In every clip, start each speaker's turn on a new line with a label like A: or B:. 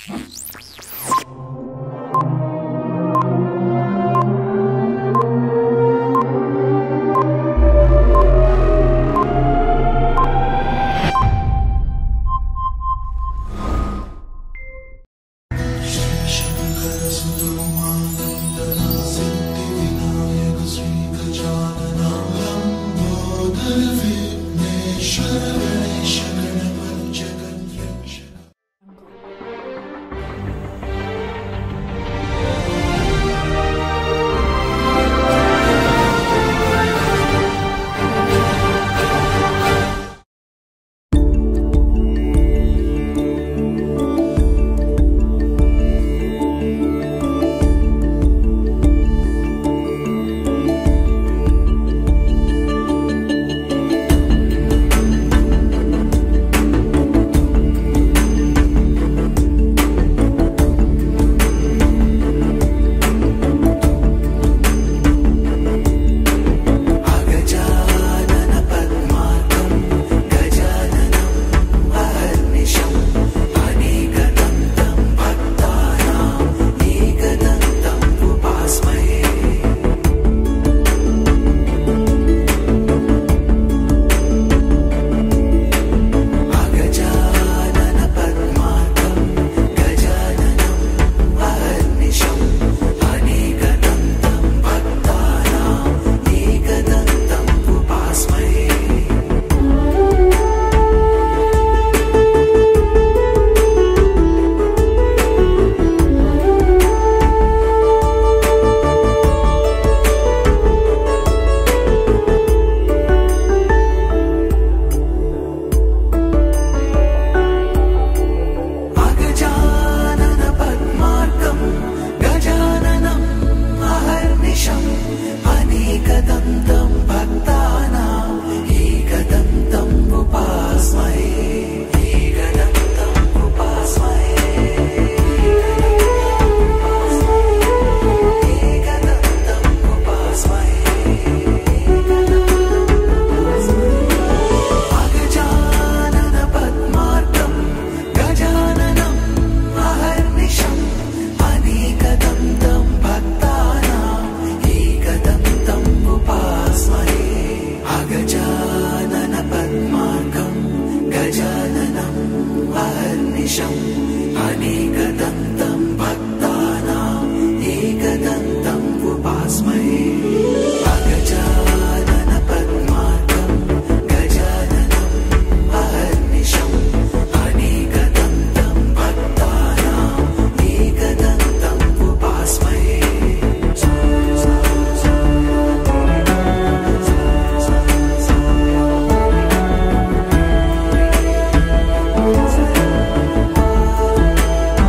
A: ఆ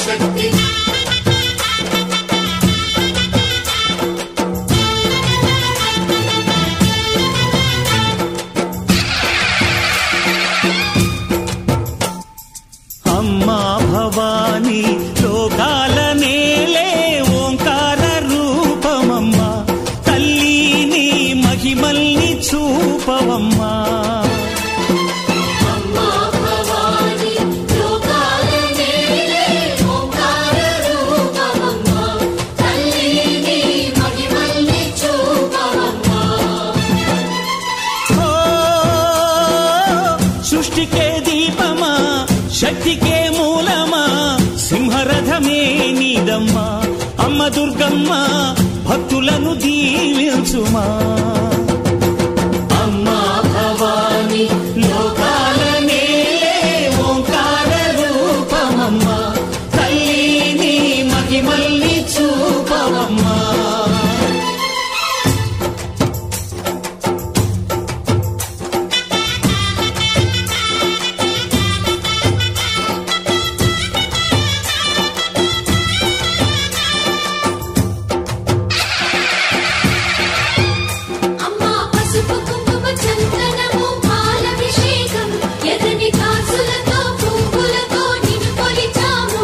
A: శివశక్తి
B: అమ్మా భవాని లోకాల నేలే ఓంకార రూపమమ్మా తల్లిని మహిమల్ని చూపవమ్మా
A: అమ్మా భవాని లోకాల నేలే ఓంకార రూపమమ్మా తల్లిని మహిమల్ని చూపవమ్మా
B: ఓ, సృష్టికే దీపమా శక్తికే మూలమా సింహరథమే నీదమ్మా అమ్మ దుర్గమ్మ భక్తులను దీవించుమా అమ్మా భవాని లోకాల నేలే ఓంకార రూపమమ్మా తల్లిని మహిమల్ని చూపవమ్మా
A: అమ్మా పసుపు కుంకుమ చందనము పాలభిషేకం ఎర్రని కాసులతో పువ్వులతో నిన్ను కొలిచాము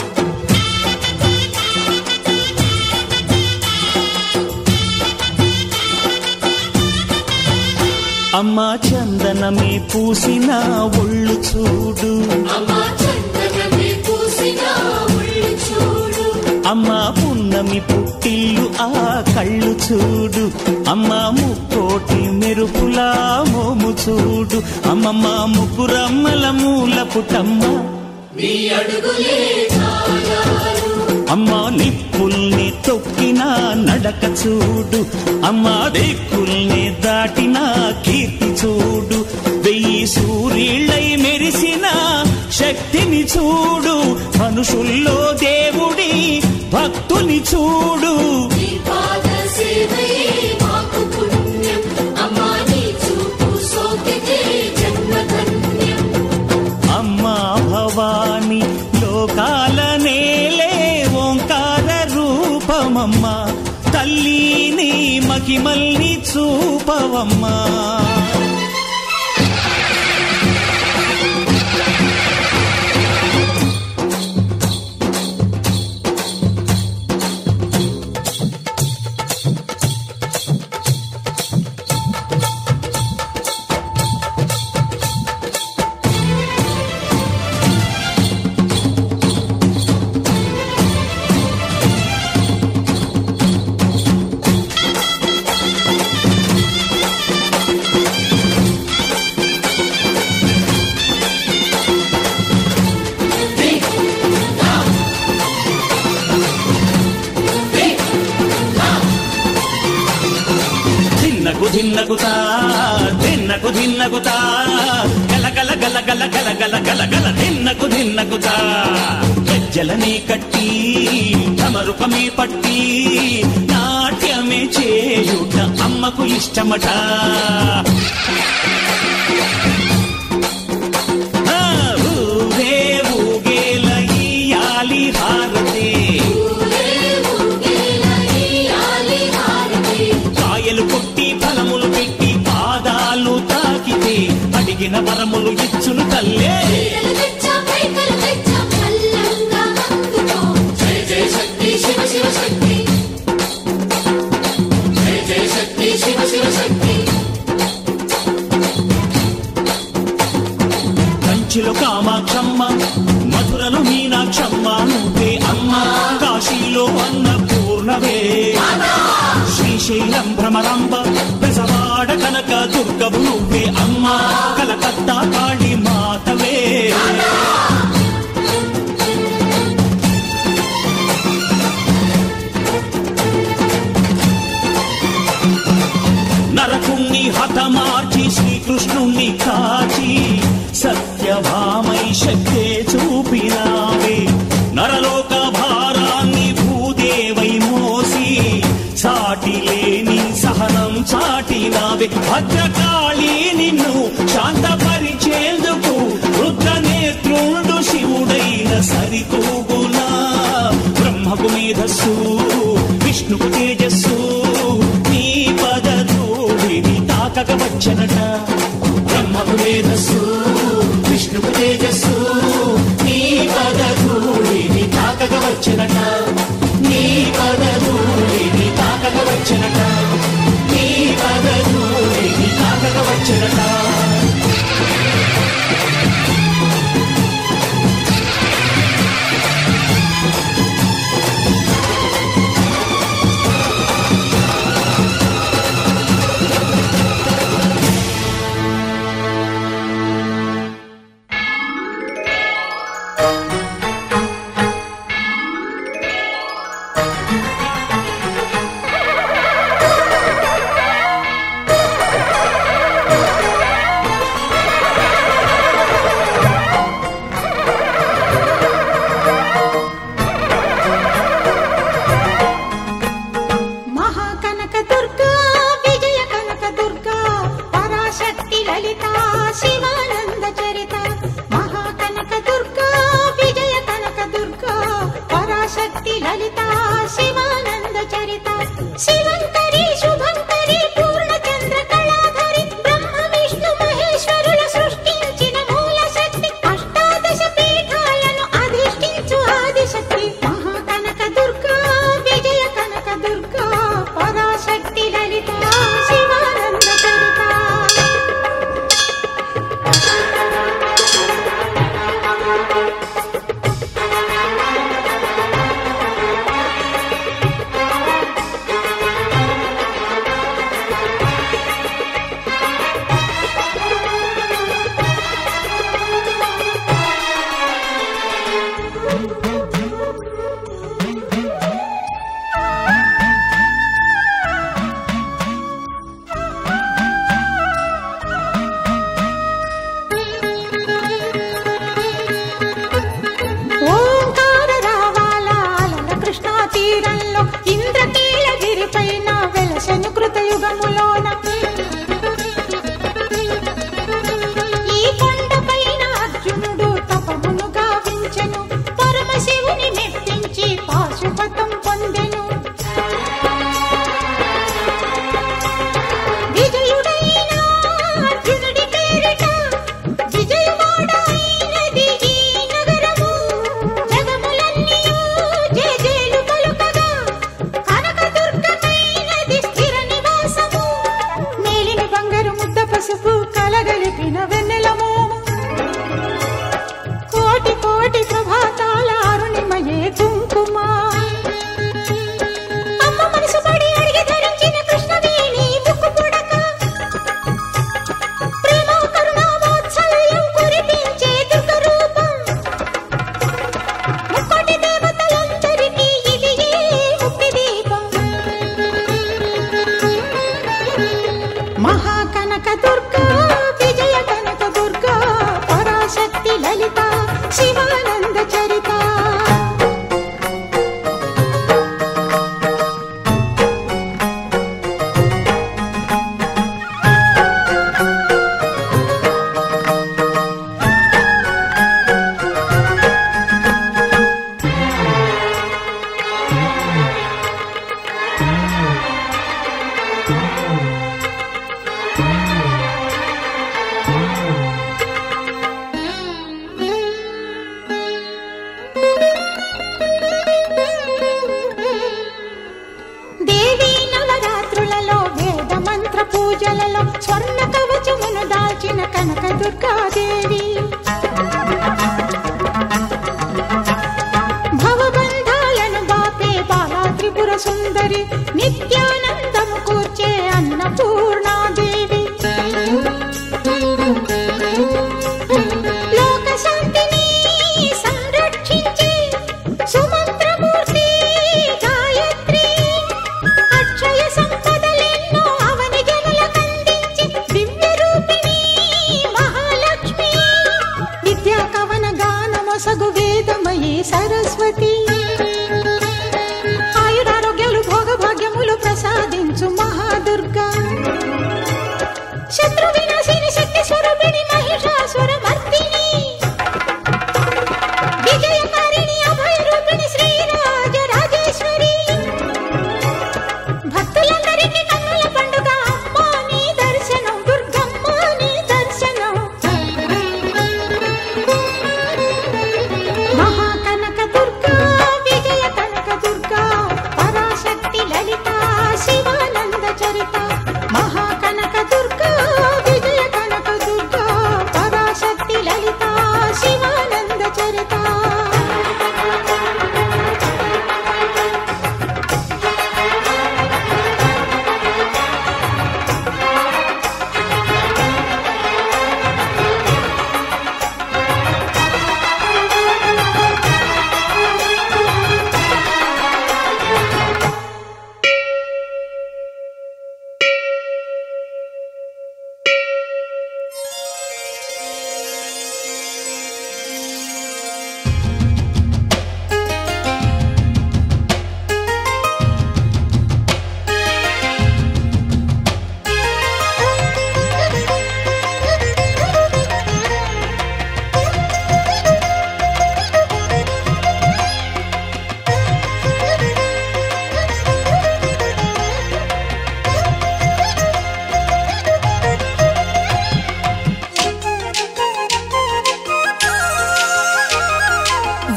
B: అమ్మా చందనమే పూసిన ఒళ్ళు చూడు
A: అమ్మా చందనమే పూసిన ఒళ్ళు చూడు
B: అమ్మా పున్నమి పుట్టిల్లు ఆ కళ్ళు చూడు అమ్మా ముక్కోటి మెరుపులా మోము చూడు అమ్మమ్మ ముగ్గురమ్మల మూల పుటమ్మ
A: నీ అడుగులే చాలారు
B: అమ్మా నిప్పుల్ని తొక్కిన నడక చూడు అమ్మా దిక్కుల్ని దాటిన కీర్తి చూడు వెయ్యి సూర్యుళ్ళై మెరిసిన శక్తిని చూడు మనుషుల్లో దేవుడి భక్తుని చూడు
A: నీ పాద సేవయే మాకు పుణ్యం అమ్మా నీ చూపు సోకితే జన్మధన్యం
B: అమ్మా భవాని లోకాల నేలే ఓంకార రూపమమ్మా తల్లిని మహిమల్ని చూపవమ్మా ధిన్నకు ధిన్నకుతా ధిన్నకు ధిన్నకుతా గల గల గల గల గల గల గల గల ధిన్నకు ధిన్నకుతా గజ్జలనే కట్టి తమరుకమే పట్టి నాట్యమే చేయుట అమ్మకు ఇష్టమట ఆ, ఊరే ఊగేల ఇయ్యాలి హారతే
A: ఊరే ఊగేల ఇయ్యాలి హారతి
B: కాయలు కొట్టి ఫలములు పెట్టి పాదాలు తాకితే అడిగిన వరములు ఇచ్చును తల్లే
A: పైకలు తెచ్చాం పైకలు తెచ్చాం చల్లంగా అందుకో జయ జయ శక్తి శివ శివ శక్తి జయ జయ శక్తి శివ శివ శక్తి
B: కంచిలో కామాక్షమ్మ మధురలో మీనాక్షమ్మ నువ్వే అమ్మ కాశీలో అన్నపూర్ణవే శ్రీశైలం భ్రమరాంబ బెజవాడ కనక దుర్గవు నువ్వే అమ్మ కలకత్తా కాళీ మాతవే నరకుణ్ణి హతమార్చి శ్రీకృష్ణుణ్ణి కాచి సత్యభామై శక్తే చూపినావే నరలోక భారాన్ని భూదేవై మోసి సాటి లేని సహనం చాటినావే భద్రకాళి నిన్ను శాంతపరిచేందుకు రుద్ర నేత్రుండు శివుడైన సరితూగునా తేజస్సు విష్ణువు తేజస్సు నీ పద ధూళిని తాకక వచ్చనట బ్రహ్మకు మేధస్సు విష్ణువు తేజస్సు నీ పద ధూళిని తాకక వచ్చనట నీ పద ధూళిని తాకక వచ్చనట నీ పద ధూళిని తాకక వచ్చనట
C: మహాకనక దుర్గా విజయ కనక దుర్గా పరాశక్తి లలిత శివానంద చరిత మహాకనక దుర్గా విజయ కనక దుర్గా పరాశక్తి లలిత శివానంద చరిత శివంకరి శుభంకరి పూర్ణచంద్ర కళాధరి బ్రహ్మ విష్ణు మహేశ్వరుల సృష్టించిన మూల శక్తి అష్టాదశ పీఠాలను అధిష్ఠించు ఆదిశక్తి మహాకనక దుర్గా విజయ కనక దుర్గా పరాశక్తి లలిత శివానంద చరిత ఓంకార రావాల అలల కృష్ణా తీరంలో ఇంద్రకీలగిరి పైన వెలసెను కృతయుగములోన ఈ కొండపైన అర్జునుడు తపమును గావించెను పరమశివుని మెప్పించి పాశుపతం పొందెను విజయుడైన అర్జునుడి పేరిట విజయవాడ అయినది ఈ నగరము జగములన్నీయు జేజేలు పలుకగా కనకదుర్గమైనది స్థిర నివాసము మేలిమి బంగారు ముద్ద పసుపు కలగలిపిన వెన్నెల మోము కోటి కోటి ప్రభాతాల అరుణిమయే కుంకుమ అమ్మ మనసు పడి అడిగి ధరించిన కృష్ణవేణి ముక్కు పుడక ప్రేమ కరుణ వాత్సల్యం కురిపించే దుర్గ రూపం ముక్కోటి దేవతలందరికీ ఇది ఏ ముక్తి దీపం మహాకనక దుర్గా విజయ కనక దుర్గా పరాశక్తి లలిత శివానంద చరిత దేవీ నవరాత్రులలో వేద మంత్ర పూజలలో స్వర్ణ కవచమును దాల్చిన కనక దుర్గాదేవి భవబంధాలను బాపే బాలా త్రిపుర సుందరి నిత్యానందము కూర్చే అన్నపూర్ణాదేవి లోక శాంతిని సంరక్షించే సుమంత్రమూర్తి గాయత్రి అక్షయ సంపదలెన్నో అవని జనులకందించి దివ్య రూపిణి మహాలక్ష్మి విద్యా కవన గానమొసగు వేదమయీ సరస్వతి ఆయురారోగ్యాలు భోగభాగ్యములు ప్రసాదించు మహాదుర్గా శత్రు వినాశిని శక్తి స్వరూపిణి మహిషాసుర మర్దిని విజయకారిణి అభయ రూపిణి శ్రీరాజ రాజేశ్వరి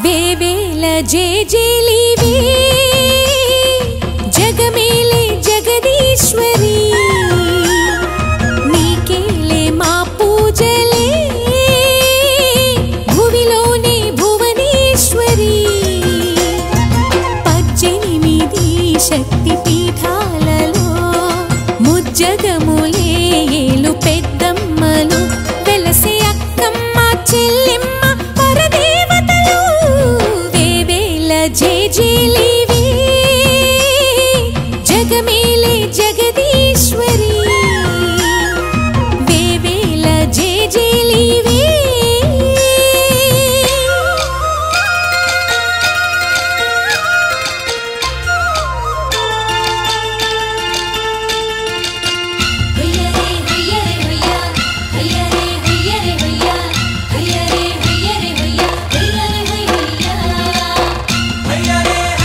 D: వేవేల జేజేలివే జగమేలే జగదీశ్వరి నీకేలే మా పూజలే భువిలోనే భువనేశ్వరి పద్దెనిమిది శక్తి పీఠాలలో ముజ్జగములే ఏలు పెద్దమ్మలు వెలసే అక్కమ్మ చెల్లెమ్మ పరదేవతలు వేవేల జేజేలివే జగమేలే జగదీశ్వరి వేవేల జేజేలివే
A: హయ్యరే హయ్యరే హయ్య హయ్యరే హయ్యరే హయ్య హయ్యరే హయ్యరే హయ్య హయ్యరే హయ్య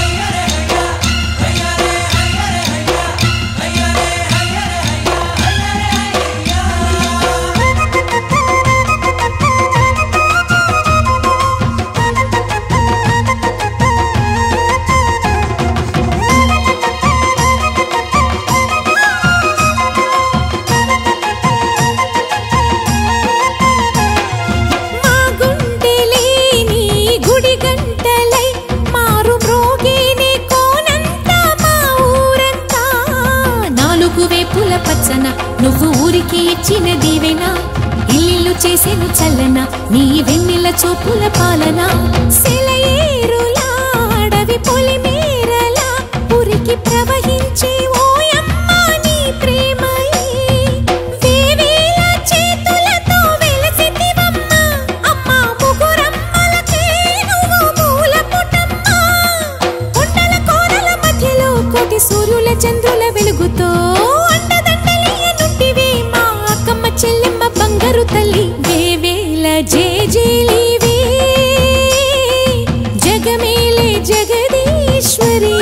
D: మా గుండెలేని గుడి గంటలై మారు మ్రోగేనే కోనంతా మా ఊరంతా నాలుగు వేపుల పచ్చన నువ్వు ఊరికి ఇచ్చిన దీవెన ఇల్లు చేసేను చల్లన నీ వెన్నెల చూపుల పాలన సెలయేరులా అడవి పొలిమేరలా ఉరికి ప్రవహించే ఓయమ్మ నీ ప్రేమయే వేవేల చేతులతో వెలసితివమ్మ అమ్మ ముగురమ్మలకే నువ్వు మూలపుటమ్మ కొండల కోరల మధ్యలో కోటి సూర్యుల చంద్రుల వెలుగుతో అండదండలీయనుంటివే మా అక్కమ్మ చెల్లెమ్మ బంగారు తల్లి వేవేల జేజేలివే జగమేలే జగదీశ్వరి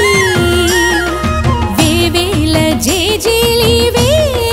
D: వేవేల జేజేలివే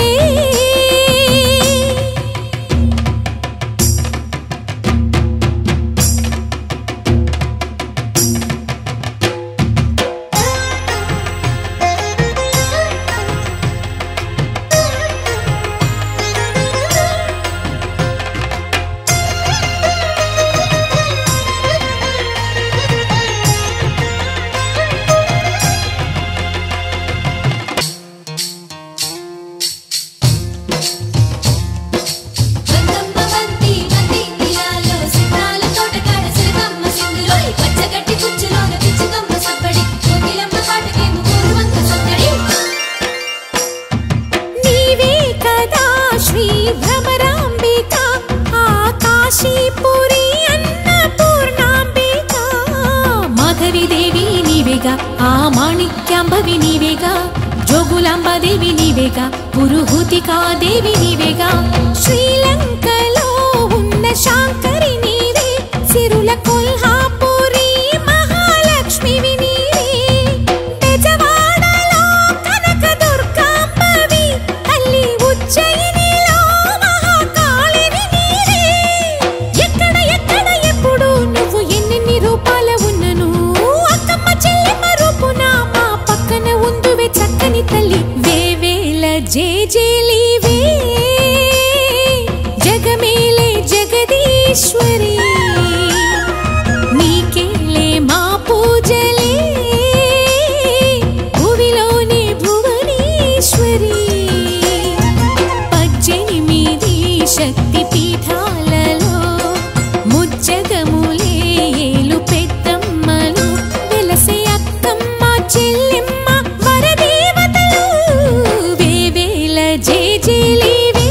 A: బందమ్మ బంతి బంతి ఇలాలో సితాల తోటకాడ సిరకమ్మ సింగులోయ్ పచ్చగడ్డి కుచ్చులోన పిచ్చుకమ్మ సబ్బడి కోకిలమ్మ పాటకేమో కోరువంక సత్తడి
D: నీవే కదా శ్రీ భ్రమరాంబిక ఆకాశీపురి అన్నపూర్ణాంబిక మాధవి దేవి నీవేగా ఆ మాణిక్యాంబవి నీవేగా జోగులాంబాదేవి నీవేగా పురుహూతికా దేవి నీవేగా శ్రీలంకలో ఉన్న శాంకరి నీవే సిరుల కొల్హాపురి మహాలక్ష్మివి నీవే బెజవాడలో కనక దుర్గాంబవి తల్లి ఉజ్జయినిలో మహాకాళివి నీవే ఎక్కడ ఎక్కడ ఎప్పుడు నువ్వు ఎన్నెన్ని రూపాల ఉన్నను అక్కమ్మ చెల్లెమ్మ రూపున మా పక్కన ఉందువే చక్కని తల్లి వేవేల జేజేలివే జగమేలే జగదీశ్వరి నీకేలే మా పూజలే భువిలోనే భువనేశ్వరి పద్దెనిమిది శక్తి పీఠాలలో ముజ్జగములే ఏలు పెద్దమ్మలు వెలసే అక్కమ్మ చెల్లెమ్మ వరదేవతలు వేవేల జేజేలివే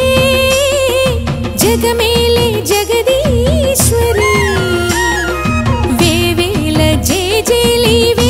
D: జగమేలే జగదీశ్వరి వేవేల జేజేలివే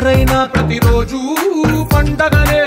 E: ఎవరైనా ప్రతిరోజు పండగనే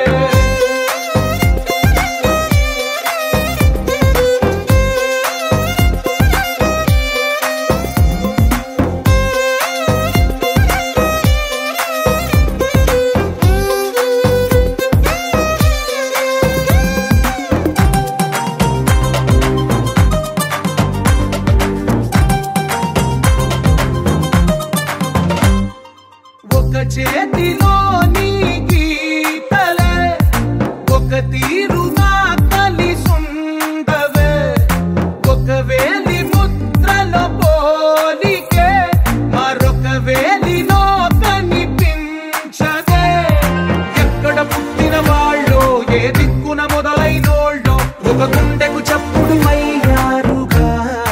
E: ఒక చేతిలోని గీతలే ఒక తీరుగా కలిసుండవే ఒక వేలి ముద్రల పోలికే మరొక వేలిలో కనిపించదే ఎక్కడ పుట్టిన వాళ్ళో ఏ దిక్కున మొదలైనోళ్ళో ఒక గుండెకు చప్పుడు అయ్యారుగా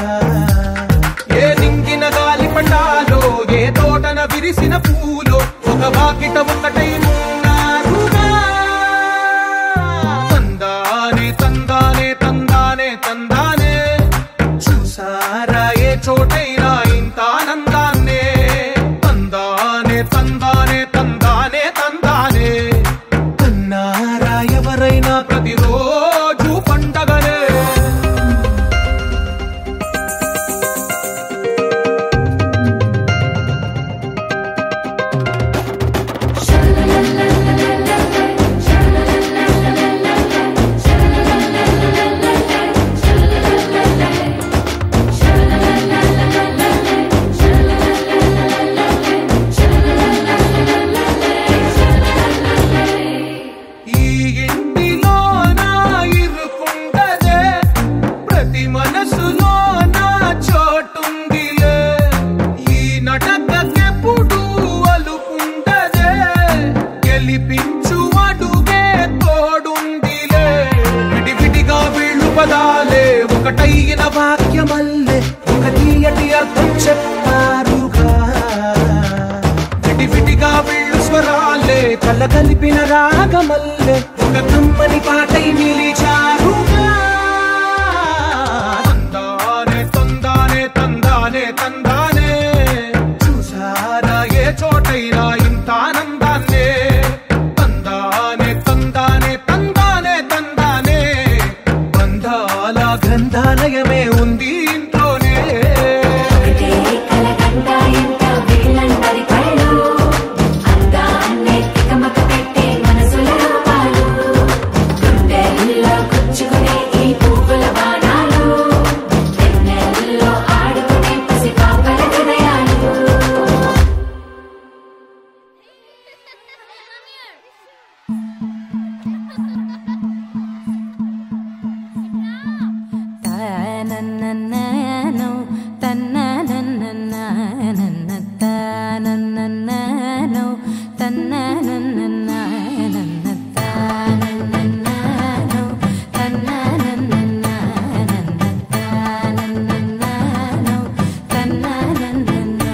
E: ఏ నింగిన గాలి పటాలో ఏ తోటన విరిసిన పూలో ఒక వాకిట ఒకటై ఉన్నారుగా తందానే తందానే తందానే తందానే చూసారా ఏ చోటైనా ఇంత ఆనందాన్నే తందానే తందానే తందానే తందానే తన్నారా ఎవరైనా ప్రతిరోజు పండగనే ఈ ఇంటిలో నా ఇరుకుండదే ప్రతి మనసులో నా చోటుందిలే ఈ నటకెప్పుడు అలుకుండదే గెలిపించు అడుగే తోడుందిలే విడివిడిగా వీళ్ళు పదాలే ఒకటైన వాక్యమల్లే ఒక తీయటి అర్థం చెప్పారుగా విడివిడిగా వీళ్ళు స్వరాలే కల కలిపిన రాగమల్లే ఒక కమ్మని పాటై నిలిచారుగా తందానే తందానే తందానే తందానే చూసారా ఏ చోటైనా ఇంత ఆనందాన్నే తందానే తందానే తందానే తందానే బంధాల గ్రంథాలయమే ఉంది ఇంట్లోనే
A: ఒకటే కలకండ ఇంట వీళ్ళందరి కళ్ళు అందాన్నే తికమక పెట్టే మనసుల రూపాలు గుండెల్లో గుచ్చుకునే ఈ పువ్వుల బాణాలు వెన్నెల్లో ఆడుకునే పసిపాపల హృదయాలు
D: తానన్ననానో, తన్ననన్ననానన్న, తానన్ననానో, తన్ననన్ననానన్న, తానన్ననానో, తన్ననన్ననానన్న, తానన్ననానో, తన్ననన్ననానన్న.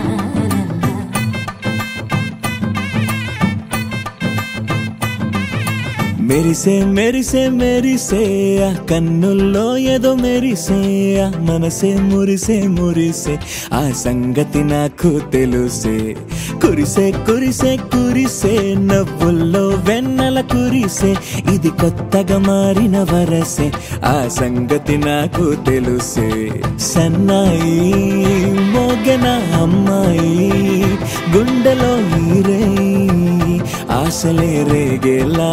B: మెరిసే మెరిసే మెరిసే ఆ కన్నుల్లో ఏదో మెరిసే ఆ మనసే మురిసే మురిసే ఆ సంగతి నాకు తెలుసే కురిసే కురిసే కురిసే నవ్వుల్లో వెన్నెల కురిసే ఇది కొత్తగా మారిన వరసే ఆ సంగతి నాకు తెలుసే సన్నాయి మోగన అమ్మాయి గుండెలో ఈరే ఆశలే రేగేలా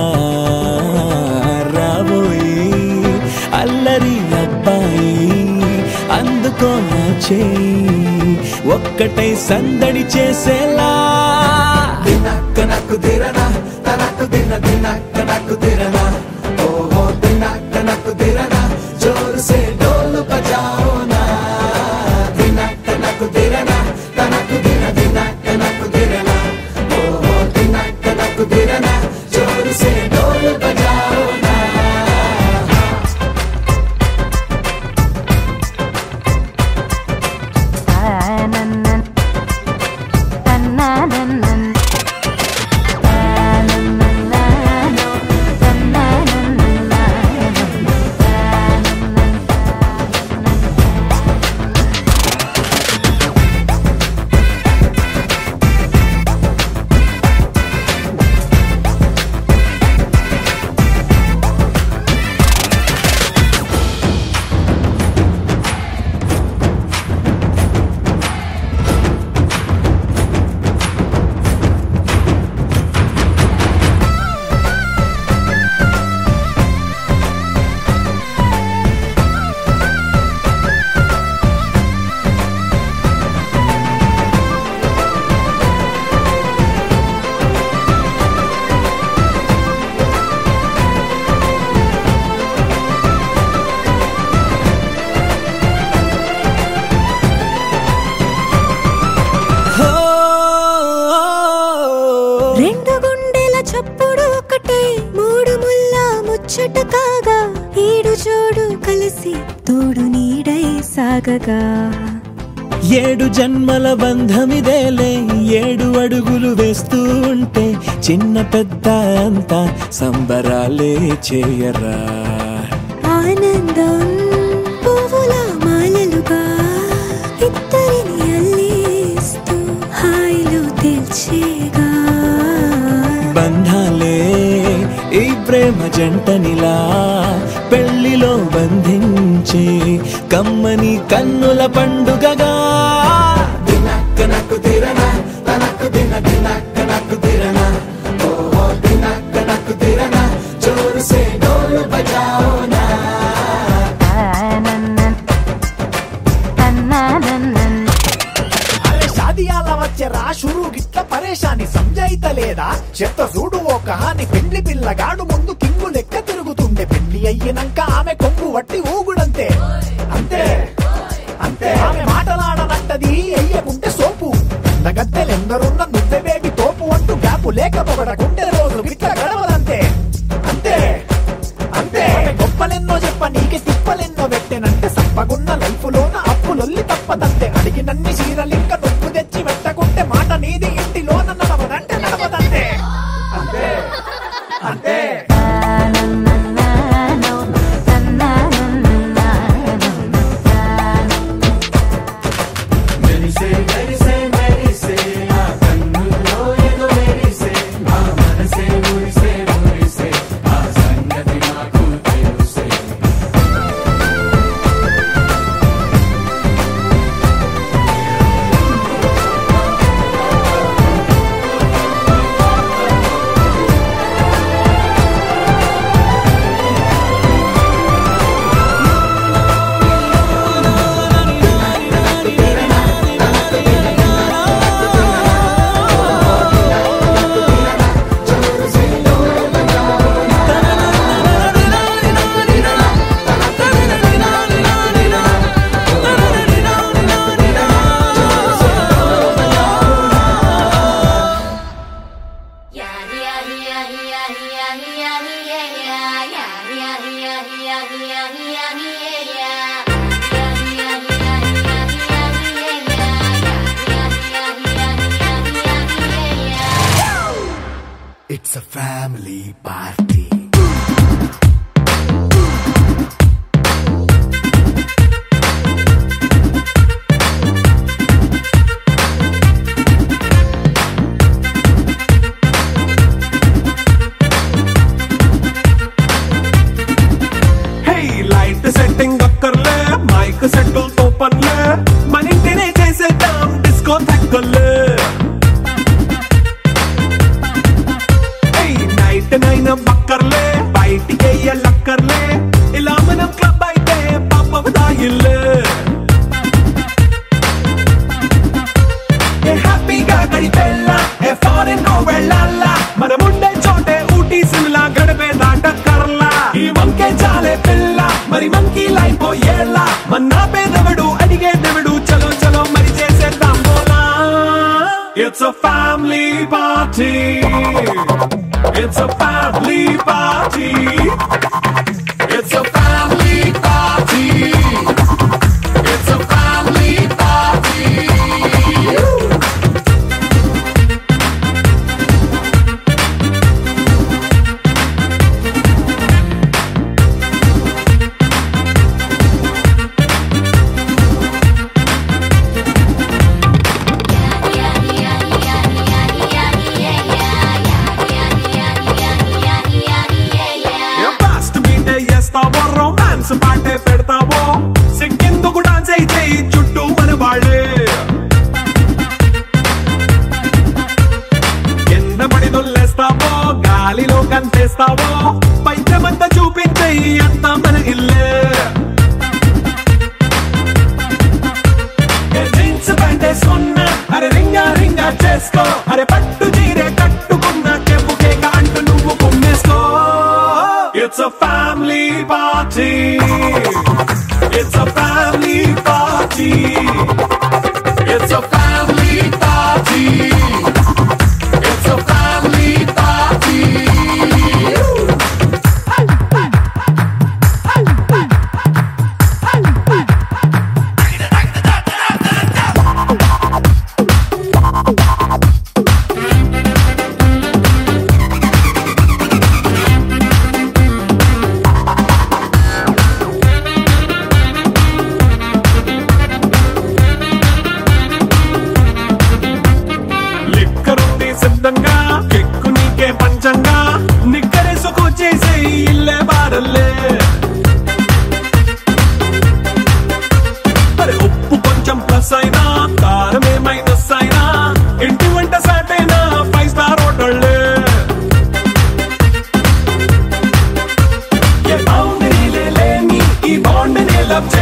B: రాబోయి అల్లరి అబ్బాయి అందుకో నా చేయి ఒక్కటై సందడి చేసేలా దినక్క నాకు దిరనా తనకు దిన దినక్క నాకు దిరనా ఓహో దినక్క నాకు దిరనా జోరు సే డోలు బజాओ నా దినక్క నాకు దిరనా తనకు దిన దినక్క నాకు దిరనా ఓహో దినక్క నాకు దిరనా జోరు సే డోలు బజాओ నా
D: తానన్నన్, తన్ననన్నన్, తానన్ననానో, తన్ననన్ననానన్న, తానన్ననానన్న. రెండు గుండెల చప్పుడు ఒకటే మూడు ముల్ల ముచ్చట కాగా ఏడు జోడు కలిసి తోడు నీడై సాగగా
B: ఏడు జన్మల బంధమిదేలే ఏడు అడుగులు వేస్తూ ఉంటే చిన్న పెద్ద అంతా సంబరాలే చేయరా
D: ఆనందం పువ్వుల మాలలుగా ఇద్దరిని అల్లేస్తూ హాయిలో తెల్చేగా
B: బంధాలే ఈ ప్రేమ జంటనిలా పెళ్లిలో బంధించి కమ్మని కన్నుల పండుగగా దినక్కనకు తిరన తనకు దిన దినక్కనకు తిరన ఓహో దినక్కనకు తిరన జోరు సే డోలు బజాओ నా
F: అరే షాదియాల వచ్చెరా షురు గిట్ల పరేషాని సంజాయితలేదా చెత్త చూడు ఓ కహాని పెండ్లి పిల్లగాడు ముందు కింగు లెక్క తిరుగుతుండే పెళ్లి అయ్యినంక ఆమె కొంగు వట్టి ఊగుడంతే అంతే అంతే ఆమె మాటలాడనంటది అయ్యకుంటే సోపు నగద్దెలెందరున్న నువ్వెవేవి తోపు అంటూ గ్యాపు లేక పొగడకుంటే రోజు గిట్ల గడవదంతే అంతే అంతే ఆమె గొప్పలెన్నో చెప్ప నీకే తిప్పలెన్నో పెట్టెనంటే సప్పగున్న లైఫ్ లోన అప్పులొల్లి తప్పదంతే అడిగినన్ని చీరలింక నొప్పు తెచ్చి పెట్టకుంటే మాట నీది ఇంటిలోన నడవదంటే నడవదంతే అంతే అంతే It's a family party.
E: Hey light setting అక్కర్లే మైక్ సెట్టుల్ తో పనిలే మన ఇంటినే చేసేద్దాం డిస్కో తక్కర్లే హే నైట్ నైన్ బక్కర్లే బయటికి వెయ్యలక్కర్లే ఇలా మనం క్లబ్ అయితే పాపం దాయిల్లే ఏ హ్యాపీగా గడిపెళ్ళ ఏ ఫారెన్ నో వెళ్ళాల మనం ఉండే చోటే ఊటీ సిమ్లా గడిపే దాటక్కర్లా ఈ వంకే చాలే పిల్ల మరి మంకీ లైఫ్ ఏళ్ళ మన్నా పేదవడు అడిగే దేవుడు చలో చలో మరి చేసేద్దాం బోలా it's a family party it's a family party it's a family party it's a family party fast బీటే చేస్తావో రొమాన్స్ పాటే పెడతావో సిగ్గెందుకు డాన్స్ అయితే చుట్టూ మన వాళ్ళే కింద పడి దొల్లేస్తావో గాలిలో కంతేస్తావో పైద్యమంతా చూపించే అంతా మన ఇల్లే ఏ జీన్స్ ప్యాంట్ వేసుకున్నా అరే రింగా రింగా చేసుకో అరే పట్టు చీరే కట్టుకున్న చెప్పుకే అంటూ నువ్వు కుమ్మేసుకో it's a family party it's a family party it's a family party it's a family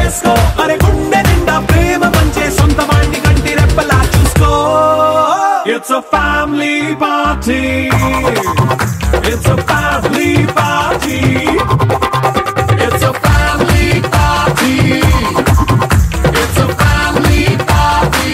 E: వేసుకో అరే గుండె నిండా ప్రేమ పంచే సొంత వాడిని కంటి రెప్పలా చూసుకో it's a family party it's a family party it's a family party it's a family party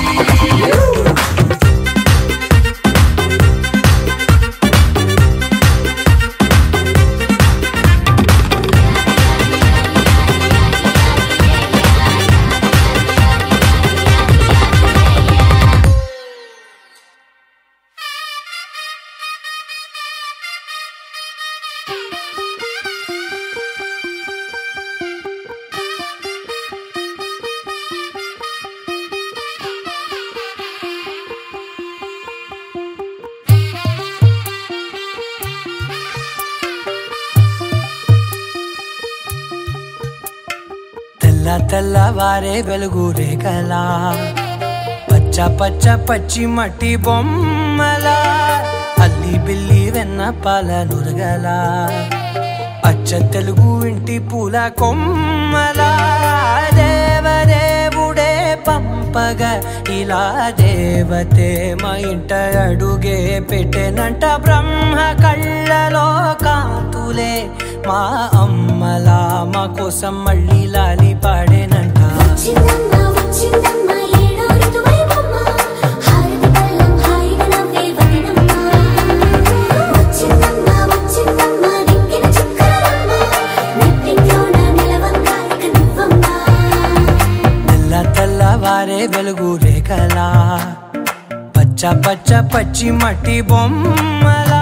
G: తెల్ల తెల్లవారే వెలుగు రేఖలా పచ్చ పచ్చ పచ్చి మట్టి బొమ్మలా అల్లి బిల్లి వెన్న పాల నురగలా అచ్చ తెలుగు ఇంటి పూల కొమ్మలా దేవదేవుడే పంపగా ఇలా దేవతే మా ఇంట అడుగే పెట్టెనంట బ్రహ్మ కళ్ళలో కాంతులే మా అమ్మలా మా కోసం మళ్ళీ లాలి పాడేనంట
A: వచ్చిందమ్మ వచ్చిందమ్మ ఏడో ఋతువైవమ్మ హారతి పళ్ళం హాయిగా నవ్వే వదనమ్మ వచ్చిందమ్మ వచ్చిందమ్మ దిక్కిన చుక్కలమ్మ నెట్టింట్లోన నిలవంగా ఇక నువ్వమ్మ
G: తెల్ల తెల్లవారే వెలుగు రేఖలా పచ్చ పచ్చ పచ్చి మట్టి బొమ్మలా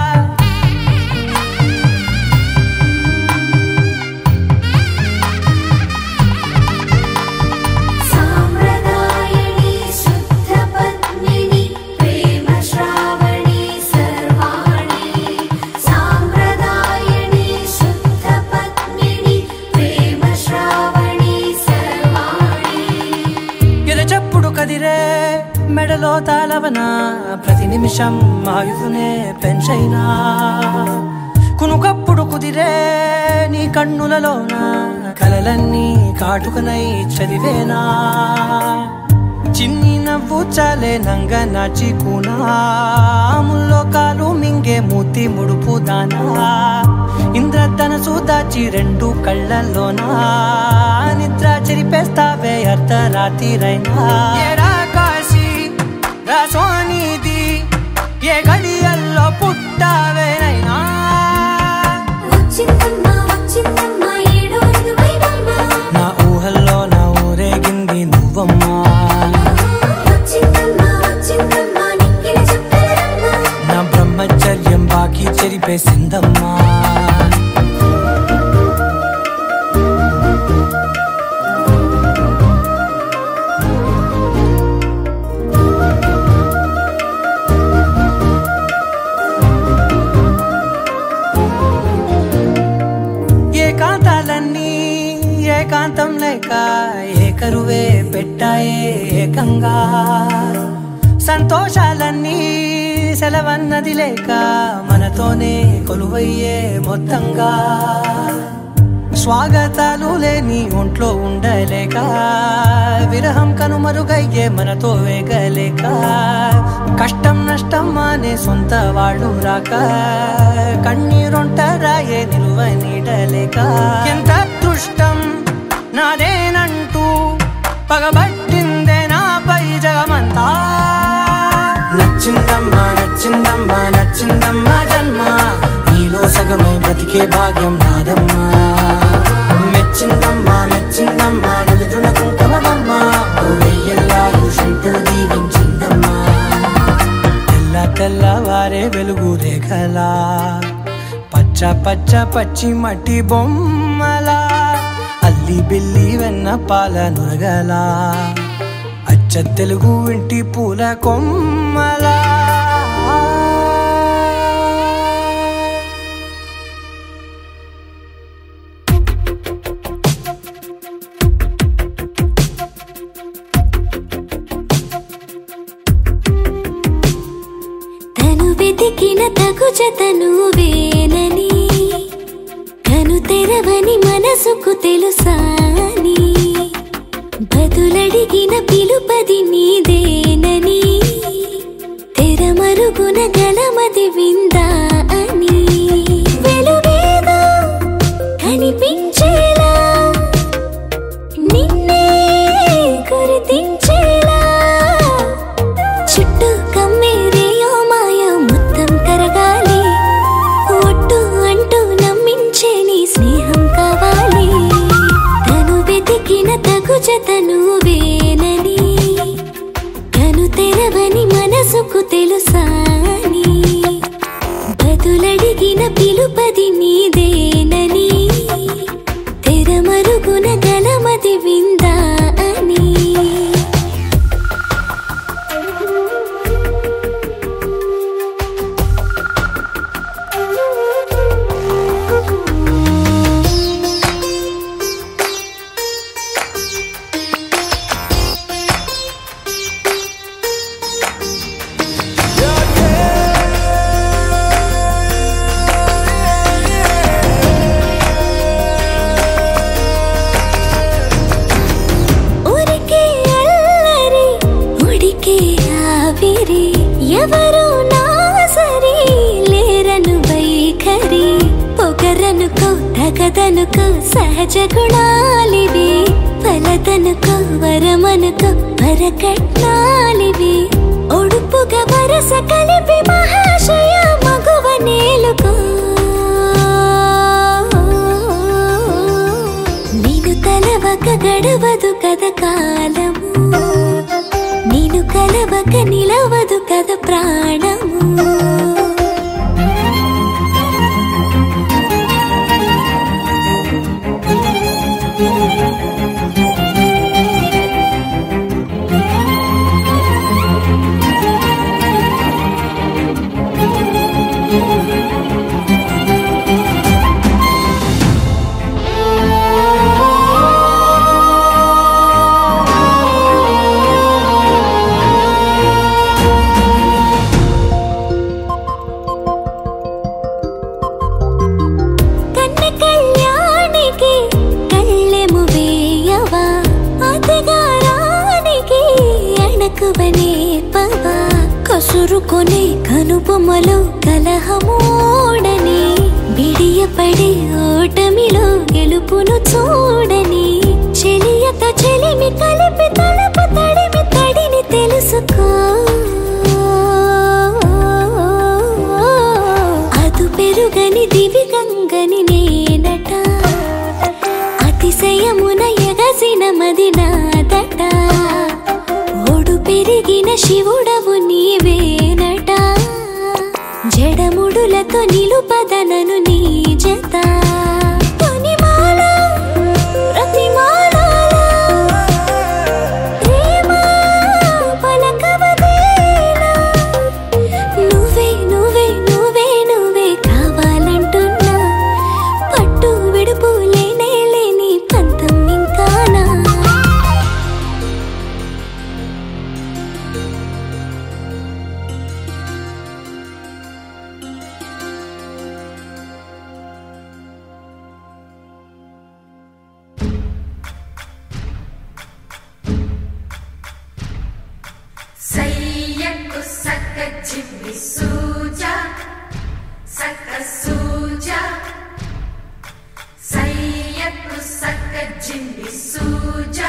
A: సాంప్రదాయని శుద్ధ పద్మిని ప్రేమ శ్రావణి సర్వాణి సాంప్రదాయని శుద్ధ పద్మిని ప్రేమ శ్రావణి సర్వాణి
G: ఎరచప్పుడు కదిరే మెడలో తాళవన ప్రతి నిమిషం ఆయుధునే పెంచైనా కునుకప్పుడు కుదిరే నీ కన్నులలోన కలలన్నీ కాటుకనై చదివేనా చిన్ని నవ్వు చాలే నంగ నాచి ముల్లో కాలు మింగే మూతి ముడుపు దానా ఇంద్రధనసు దాచి రెండు కళ్ళల్లోనా నిద్ర చెరిపేస్తావే అర్ధరాత్రిరైనా ఏరా కాశీ రా సోనిది ఏ గడియల్లో పుట్టావేనైనా
A: వచ్చిందమ్మ వచ్చిందమ్మ ఏడో ఋతువైవమ్మ
G: నా ఊహల్లో నా ఊరేగింది నువ్వమ్మా
A: వచ్చిందమ్మ వచ్చిందమ్మ నిక్కిన చుక్కలమ్మ
G: నా బ్రహ్మచర్యం బాకీ చెరిపేసిందమ్మా ఏకాంతాలన్నీ ఏకాంతం లేక ఏకరువే పెట్టాయే ఏకంగా సంతోషాలన్నీ సెలవన్నది లేక మనతోనే కొలువయ్యే మొత్తంగా స్వాగతాలు లేని ఒంట్లో ఉండలేక విరహం కనుమరుగయ్యే మనతో వేగలేక కష్టం నష్టం అనే సొంత వాళ్ళు రాక కన్నీరొంటరాయే నిలువ నీడలేక ఎంత అదృష్టం నాదేనంటూ పగబట్టిందే నాపై జగమంతా నచ్చిందమ్మా నచ్చిందమ్మా నచ్చిందమ్మా జన్మ నీలో సగమై బ్రతికే భాగ్యం నాదమ్మా మెచ్చిందమ్మా మెచ్చిందమ్మా నలుజున కుంకుమమ్మా వెయ్యల్లాలు శంకరు దీవించిందమ్మా తెల్ల తెల్లవారే వెలుగు రేఖలా పచ్చ పచ్చ పచ్చి మట్టి బొమ్మలా అల్లి బిల్లి వెన్న పాల నురగలా అచ్చ తెలుగు ఇంటి పూల కొమ్మలా
A: తను వెతికిన తగు జతను వేనని కను తెరవని మనసుకు తెలుసాని
D: వెతికిన పిలుపది నీదేనని తెరమరుగున గలమది విందా అని వెలుగేదో కనిపించేలా నిన్నే గుర్తించేలా చుట్టూ కమ్మేరేయో మాయ మొత్తం కరగాలి ఒట్టు అంటూ నమ్మించే నీ స్నేహం కావాలి తను వెతికిన తగు జతను వేనని కను తెరవని మనసుకు తెలుసాని బదులడిగిన పిలుపది నీదేనని తెరమరుగున గలమది విందా అని ఊరికే అల్లరి ఉడికే ఆవిరి ఎవరు నా సరి లేరను వైఖరి పొగరనుకో తగదనుకో సహజ గుణాలివి ఫలదనుకో వరమనుకో వరకట్నాలివి ఒడుపుగా వరస కలిపి మహాశయ మగువ నేలుకో నీను కలవక గడవదు కద కాలము నీను కలవక నిలవదు కద ప్రాణము కన్న కళ్యాణికి కళ్ళెము వేయవా అతగారానికి అణకువనే పవా కసురుకొనే కనుబొమ్మలో కలహమోడని బిడియపడే ఓటమిలో గెలుపును చూడని చెలియతో చెలిమి కలిపి తలపు తడిమి తడిని తెలుసుకో అదు పెరుగని దివి గంగని నేనట అతిశయమున ఎగసిన మది నాదట ఓడు పెరిగిన శివుడవు నీవేనట జడముడులతో నిలుపదనను నీ జత తొనిమాల, ప్రతిమాలాల, ప్రేమ పలకవదేనా? నువ్వే నువ్వే నువ్వే నువ్వే కావాలంటున్నా పట్టు విడుపు లేనే లేని పంతం ఇంకానా
A: సయ్యకు సక్క చిమ్మి సూజ సక్క సూజ సయ్యకు సక్క జిమ్మి సూజ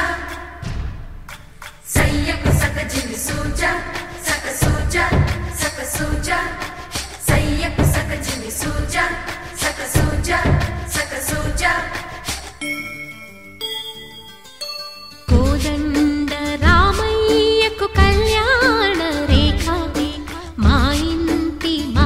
A: సయ్యకు సక్క జిమ్మి సూజ సక్క సూజ సక్క సూజ సయ్యకు సక్క జిమ్మి సూజ సక్క సూజ సక్క సూజ
H: కోదండ రామయ్యకు కళ్యాణ రేఖ మా ఇంటి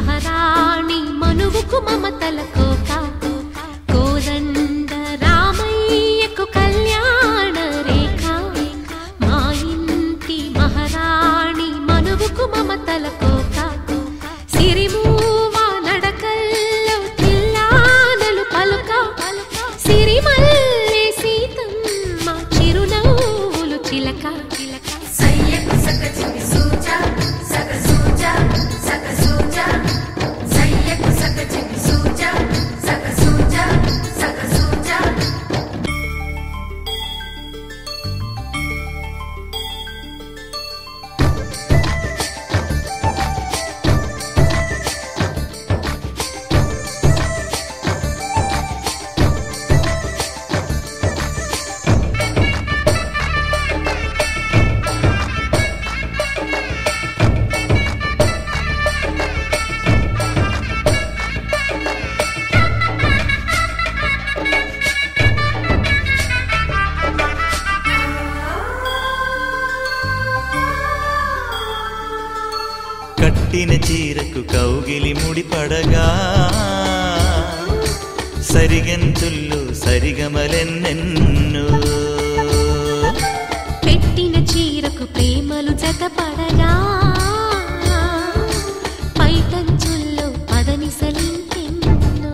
H: ముడిపడగా సరిగెంతుల్లో సరిగమలెన్నెన్నో
D: పెట్టిన చీరకు ప్రేమలు జతపడగా పైటంచుల్లో పదనిసలింకెన్నో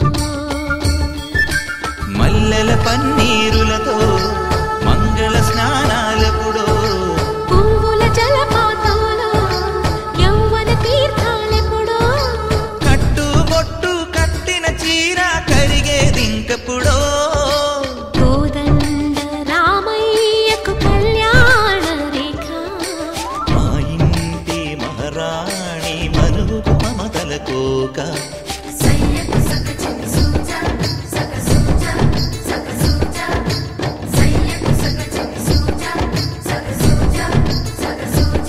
H: మల్లెల పన్నీరులతో మంగళ స్నానాలెప్పుడో
D: పువ్వుల జలపాతంలో యౌవన తీర్థాలెప్పుడో
H: కట్టు బొట్టు కట్టిన చీర కరిగేదింకప్పుడో
D: కోదండ రామయ్యకు కళ్యాణ రేఖ
H: మా ఇంటి మహారాణి మనుగు మమతల కోక
A: సయ్యకు సక చిన్ని సూజ సక సూజ సక సూజ సయ్యకు సక చిన్ని సూజ సక సూజ సక సూజ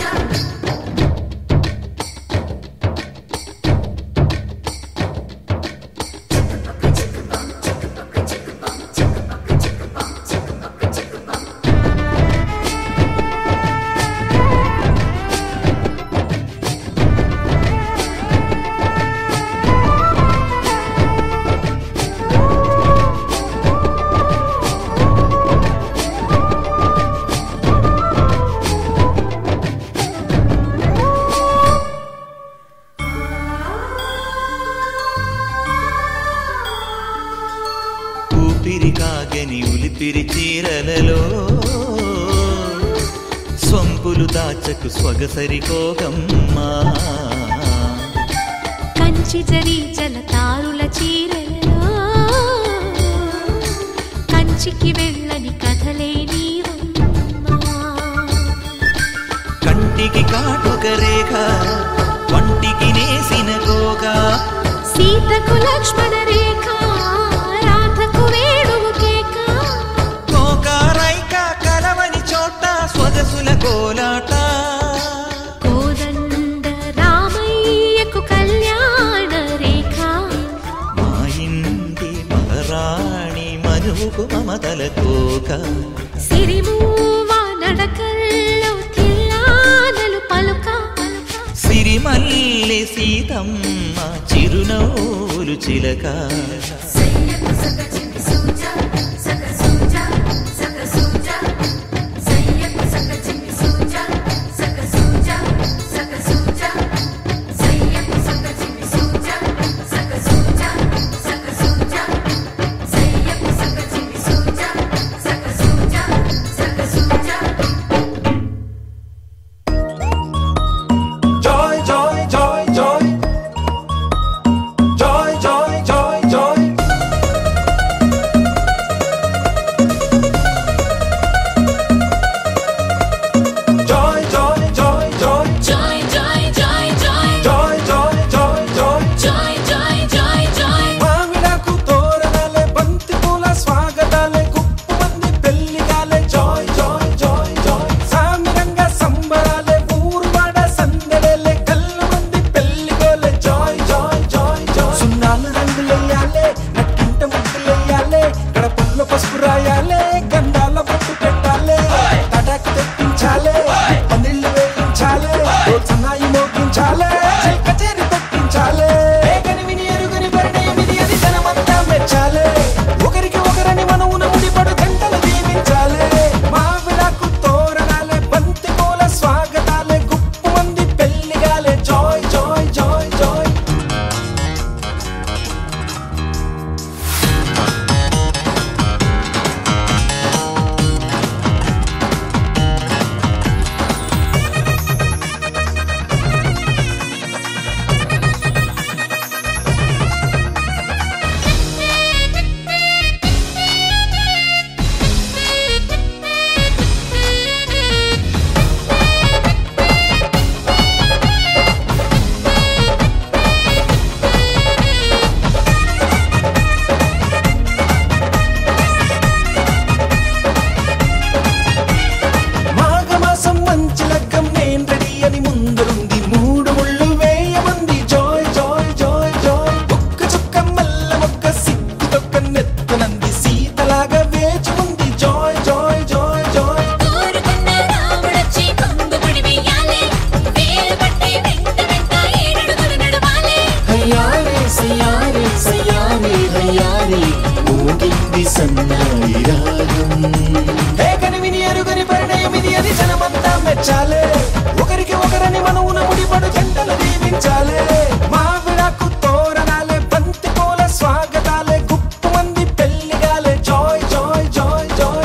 H: ఊపిరి కాగని ఉలిపిరి చీరలలో స్వంపులు దాచకు స్వగసరి కోగమ్మా
D: కంచి జరి జలతారుల చీరలలో కంచికి వెళ్ళని కథలే నీవమ్మా
H: కంటికి కాటుక రేఖ వంటికి నేసిన కోగా
D: సీతకు లక్ష్మణ రేఖ రాధకు వేణువు కేక
H: కోకారైక కలవని చోట స్వగసుల కోలాట
D: కోదండ రామయ్యకు కళ్యాణ రేఖ
H: మా ఇంటి మహారాణి మనువుకు మమతల కోక
D: సిరిమూవ నడకల్లో తిల్లానలు పలుక
H: సిరిమల్లి సీతమ్మ చిరునవ్వులు చిలక
A: సయ్యకు సక చిన్ని సూజ సక సూజ సక సూజ సయ్యకు సక చిన్ని సూజ సక సూజ సక సూజ సయ్యకు సక చిన్ని సూజ సక సూజ సక సూజ సయ్యకు సక చిన్ని సూజ సక సూజ సక సూజ
E: Joy, joy, joy, joy. Joy, joy, joy, joy.
I: వయ్యారి ఊగింది సన్నాయి రాగం
F: ఏకనివిని ఎరుగని పరిణయం ఇది అని జనమంతా మెచ్చాలే ఒకరికి ఒకరని మనవున ముడిపడు జంటలు దీవించాలే మా విడాకు తోరణాలే బంతి పూల స్వాగతాలే గుప్పు మంది పెళ్లిగాలే జాయ్ జాయ్ జాయ్ జాయ్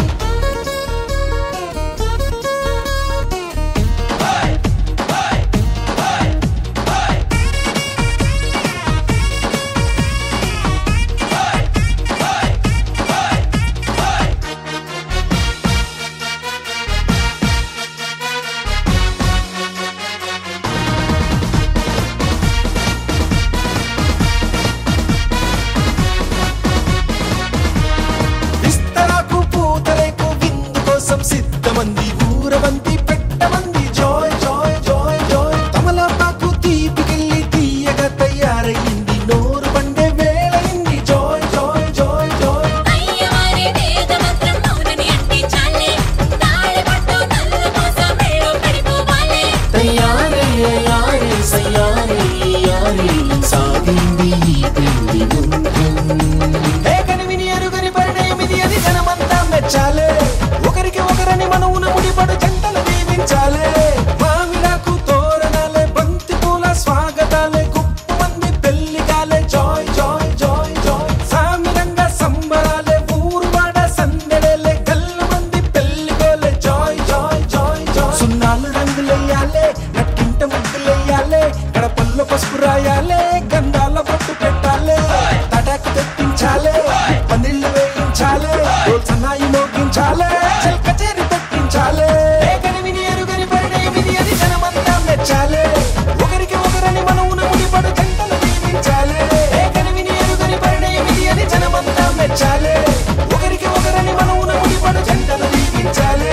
F: విస్తరాకు పూతరేకు విందు కోసం సిద్ధమంది ఊరమంది పెట్టమంది జాయ్ జాయ్ జాయ్ జాయ్ తమలపాకు తీపికెళ్ళి తీయగా తయారయ్యింది నోరు పండే వేళయింది జాయ్ జాయ్ జాయ్ జాయ్
A: అయ్యవారి వేద మంత్రం మౌనని అంటించాలే తాళి పట్టు నల్ల మోస మేడో పడిపోవాలే
I: తయారే యారే సయ్యారే యారే సాగింది ఈ పెళ్లి బంధం
F: ఏకనివిని ఎరుగని పరిణయం ఇది అని జనమంతా మెచ్చాలే ఒకరికి ఒకరని మనవున ముడిపడు జంటలు దీవించాలే మామిడాకు తోరణాలే బంతి పూల స్వాగతాలే గుప్పు మంది పెళ్లిగాలే జాయ్ జాయ్ జాయ్ జాయ్ సామిరంగా సంబరాలే ఊరువాడ సందడేలే గల్ల మంది పెళ్లిగోలే జాయ్ జాయ్ జాయ్ జాయ్ సున్నాలు రంగులెయ్యాలే నట్టింట ముగ్గులెయ్యాలే గడపల్లో పసుపు రాయాలే గంధాల పట్టు పెట్టాలే తటాకు తెప్పించాలే పందిళ్ళు వేయించాలే డోల్ సన్నాయి మోగించాలే చెల్ కచేరి పెట్టించాలే ఏకనివిని ఎరుగని పరిణయం ఇది అని జనమంతా మెచ్చాలే ఒకరికి ఒకరని మనవున ముడిపడు జంటలు దీవించాలే ఏకనివిని ఎరుగని పరిణయం ఇది అని జనమంతా మెచ్చాలే ఒకరికి ఒకరని మనవున ముడిపడు జంటలు దీవించాలే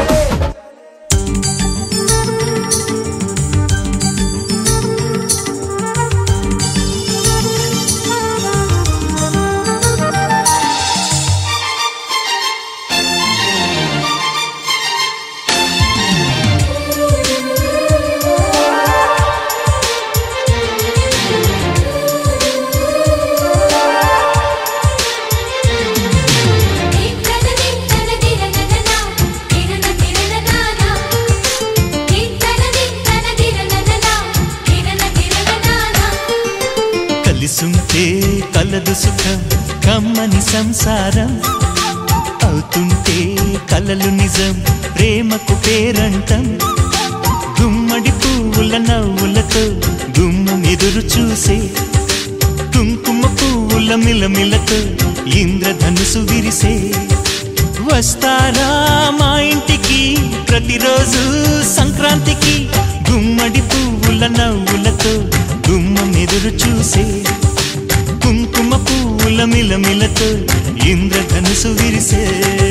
A: తిరన తిరన తిరననా తిరన తిరననా తిరన తిరన తిరననా తిరన తిరననా
H: కలిసుంటే కలదు సుఖం కమ్మని సంసారం అవుతుంటే కలలు నిజం ప్రేమకు పేరంటం గుమ్మడి పువ్వుల నవ్వులతో గుమ్మం ఎదురు చూసే కుంకుమ పువ్వుల మిలమిలతో ఇంద్రధనుసు విరిసే వస్తారా మా ఇంటికి ప్రతిరోజు సంక్రాంతికి గుమ్మడి పువ్వుల నవ్వులతో గుమ్మం ఎదురు చూసే కుంకుమ పువ్వుల మిలమిలతో ఇంద్రధనుసు విరిసే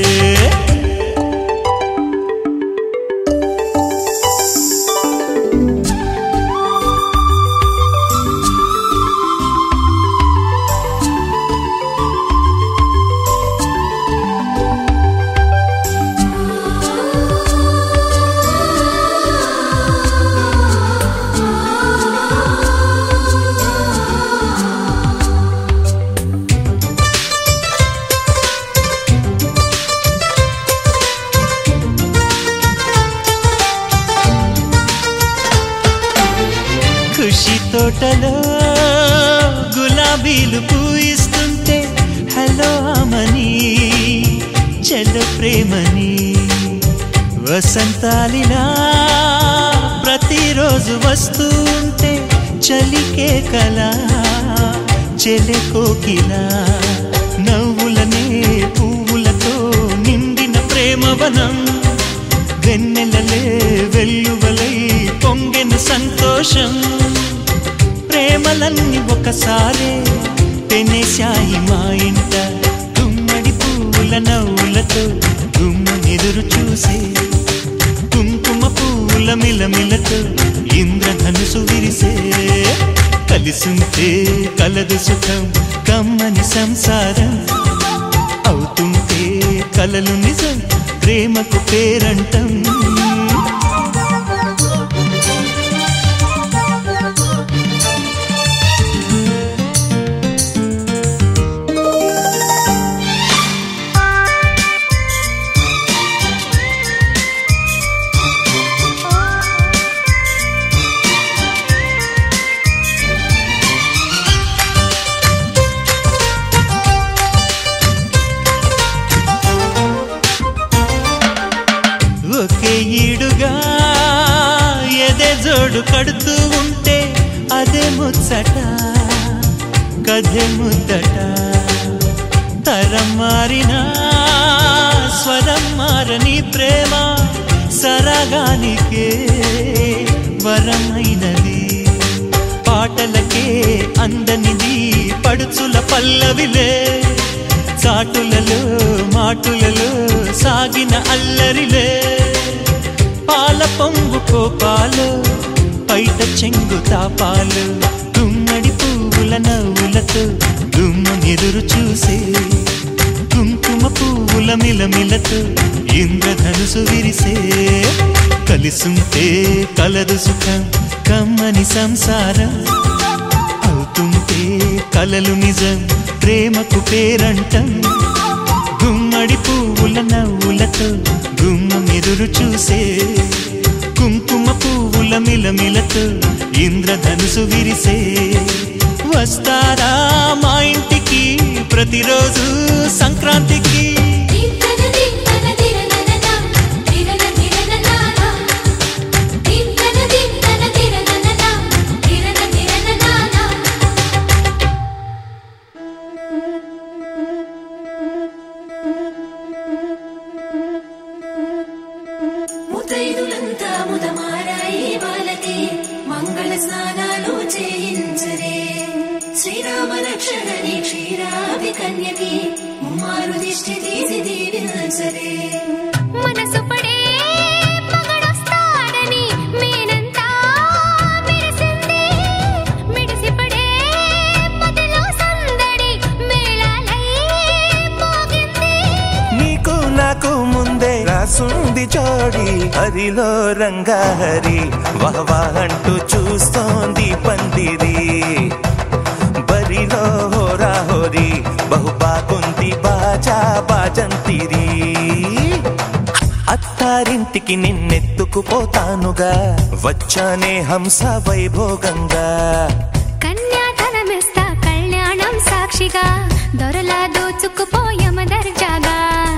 H: ఖుషి తోటలో గులాబీలు పూయిస్తుంటే హలో అమని చెల్ల ప్రేమని వసంతాలిలా ప్రతిరోజు వస్తూ ఉంటే చలికే కల చెలె కోకిలా నవ్వులనే పువ్వులతో నిండిన ప్రేమవనం వెన్నెలలే వెల్లువలై పొంగెను సంతోషం ప్రేమలన్నీ ఒకసారే పెనేశాయి మా ఇంట గుమ్మడి పువ్వుల నవ్వులతో గుమ్మనెదురు చూసే కుంకుమ పువ్వుల మిలమిలతో ఇంద్రధనుసు విరిసే కలిసుంటే కలదు సుఖం కమ్మని సంసారం అవుతుంటే కలలు నిజం ప్రేమకు పేరంటం పడుతూ ఉంటే అదే ముచ్చట కథే ముద్దట తరం మారినా స్వరం మారని ప్రేమ సరగానికే వరమైనది పాటలకే అందనిది పడుచుల పల్లవిలే చాటులలో మాటులలో సాగిన అల్లరిలే పాల పొంగు కోపాలు పైట చెంగు తాపాలు గుమ్మడి పువ్వుల నవ్వులతో గుమ్మనెదురు చూసే కుంకుమ పువ్వుల మిలమిలతో ఇంద్రధనుసు విరిసే కలిసుంటే కలదు సుఖం కమ్మని సంసారం అవుతుంటే కలలు నిజం ప్రేమకు పేరంటం గుమ్మడి పువ్వుల నవ్వులతో గుమ్మం ఎదురు చూసే కుంకుమ పువ్వుల మిలమిలతో ఇంద్రధనుసు విరిసే వస్తారా మా ఇంటికి ప్రతిరోజు సంక్రాంతికి
A: తింతన తింతన తిరననన తిరన తిరననాన తింతన తింతన తిరననన తిరన తిరననాన ముతైదులంతా ముదమారాయి వాళ్ళకి మంగళ స్నానాలు చేయించరే శ్రీరామ రక్షణని క్షీరాభి కన్యకి ముమ్మారు దిష్టి తీసి దీవించరే మనసు పడే మగడొస్తాడని మేనంతా మెరిసింది మిడిసిపడే మదిలో సందడి మేళాలై మోగింది
J: నీకు నాకు ముందే రాసుంది జోడి హరిలో రంగా హరి వహవా అంటూ చూస్తోంది పందిరి బరిలో హోరా హోరి బహు బాగుంది బాజా బాజంతిరి అత్తారింటికి నిన్నెత్తుకుపోతానుగా వచ్చానే హంస వైభోగంగా
A: కన్యాధనమిస్తా కళ్యాణం సాక్షిగా దొరలా దోచుకుపోయమ దర్జాగా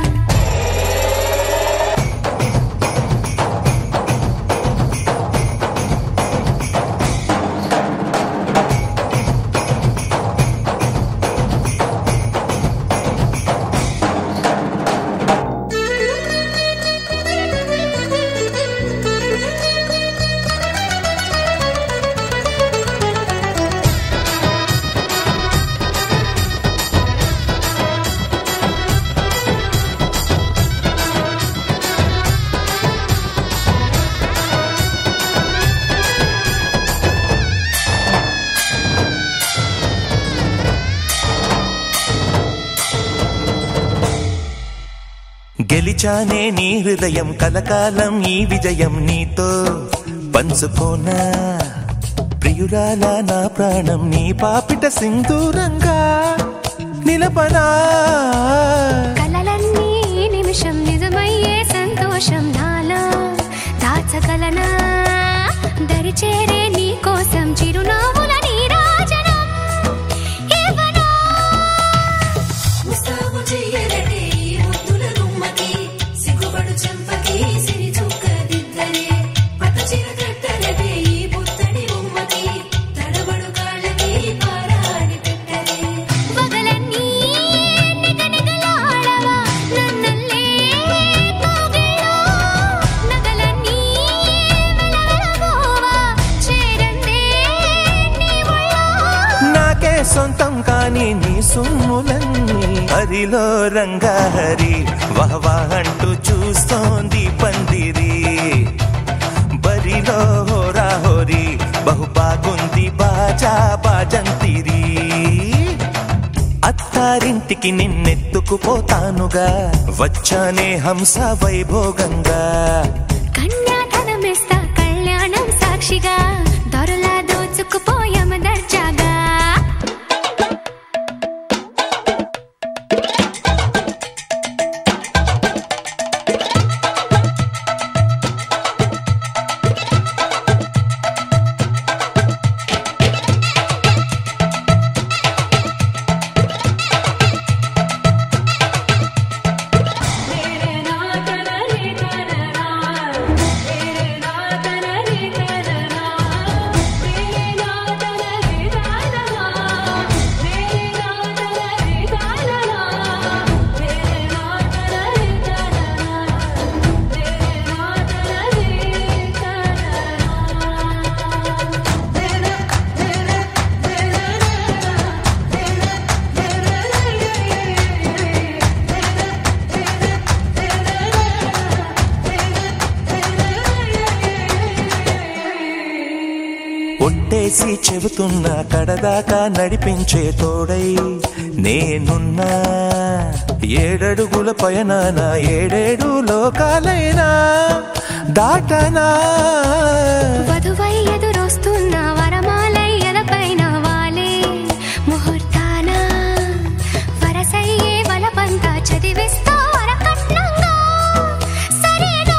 J: గెలిచానే నీ హృదయం కలకాలం ఈ విజయం నీతో పంచుకోనా ప్రియురాల నా ప్రాణం నీ పాపిట సింధూరంగా నిలపనా
A: కలలన్నీ ఈ నిమిషం నిజమయ్యే సంతోషం నాలో దాచగలనా దరిచేరే నీ కోసం చిరునవ్వుల నీరాజనం ఇవ్వనా ముస్తాబు చెయ్యరటే ఈ ముద్దుల గుమ్మకి సిగ్గుపడు చెంపకి సిరి చుక్క దిద్దరే పట్టు చీర కట్టరటే ఈ పుత్తడి బొమ్మకి తడబడు కాళ్ళకి పారాడి పెట్టరే పగలన్నీ నిగనిగలాడవా నన్నల్లే కోగిలో నగలన్నీ వెలవెలబోవా చేరందే నీ ఒళ్ళో
J: నాకే సొంతం కాని నీ సొమ్ములన్నీ హరిలో రంగా హరి వహవా అంటూ చూస్తోంది పందిరి బరిలో హోరా హోరి బహు బాగుంది బాజా బాజంతిరి అత్తారింటికి నిన్నెత్తుకుపోతానుగా వచ్చానే హంస వైభోగంగా
A: కన్యాధనమిస్తా కళ్యాణం సాక్షిగా దొరలా దోచుకుపోయమ దర్జాగా
K: నా
J: ఒట్టేసి చెబుతున్నా కడదాకా నడిపించే తోడై నేనున్నా ఏడడుగుల పయన నా ఏడేడు లోకాలైనా దాటనా
D: వధువై ఎదురొస్తున్న వరమాలై ఎలపైన వాలే ముహూర్తాన వరసయ్యే వలపంతా చదివిస్తా వరకట్నంగా సరేనా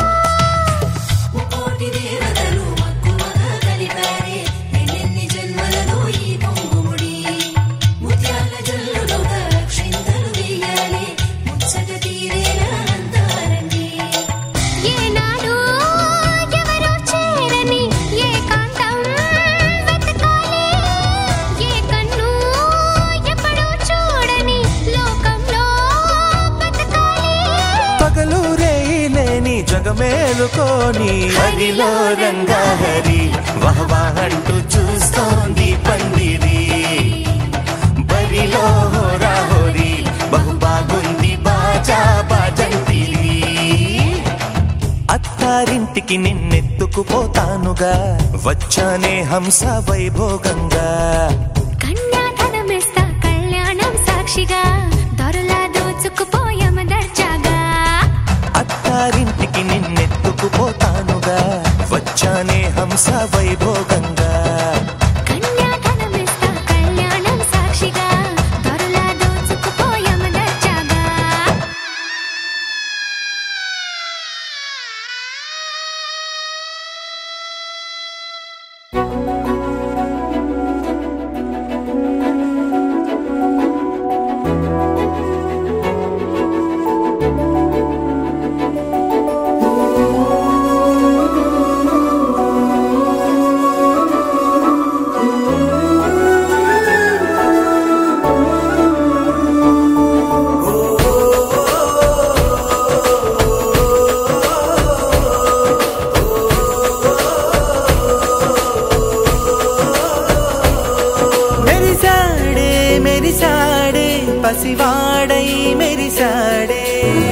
A: కోటి దేవతలు మక్కువగా కలిపారే ఎన్నెన్ని జన్మలలో ఈ పొంగుముడి ముత్యాల జల్లులుగా క్షింతలు వేయాలి ముచ్చట తీరేలా అంతారండి
D: ఏనాడు ఎవరో చేరని ఏకాంతం వెతకాలి ఏ కన్ను ఎప్పుడూ చూడని లోకంలో బతకాలి
J: పగలు రేయిలేని జగమేలుకోని హరిలో రంగా హరి వహవాహంటూ చూస్తోంది పందిరి బరిలో హోరా హోరి బహు బాగుంది బాజా బాజంతిరి అత్తారింటికి నిన్నెత్తుకుపోతానుగా వచ్చానే హంస వైభోగంగా
D: కన్యాధనమిస్తా కళ్యాణం సాక్షిగా దొరలా దోచుకుపోయామ దర్జాగా
J: అత్తారింటికి నిన్నెత్తుకుపోతానుగా వచ్చానే హంస వైభోగంగా
D: కన్యాధనమిస్తా కళ్యాణం సాక్షిగా దొరలా దోచుకుపోయామ దర్జాగా
K: మెరిసాడే మెరిసాడే పసివాడై మెరిసాడే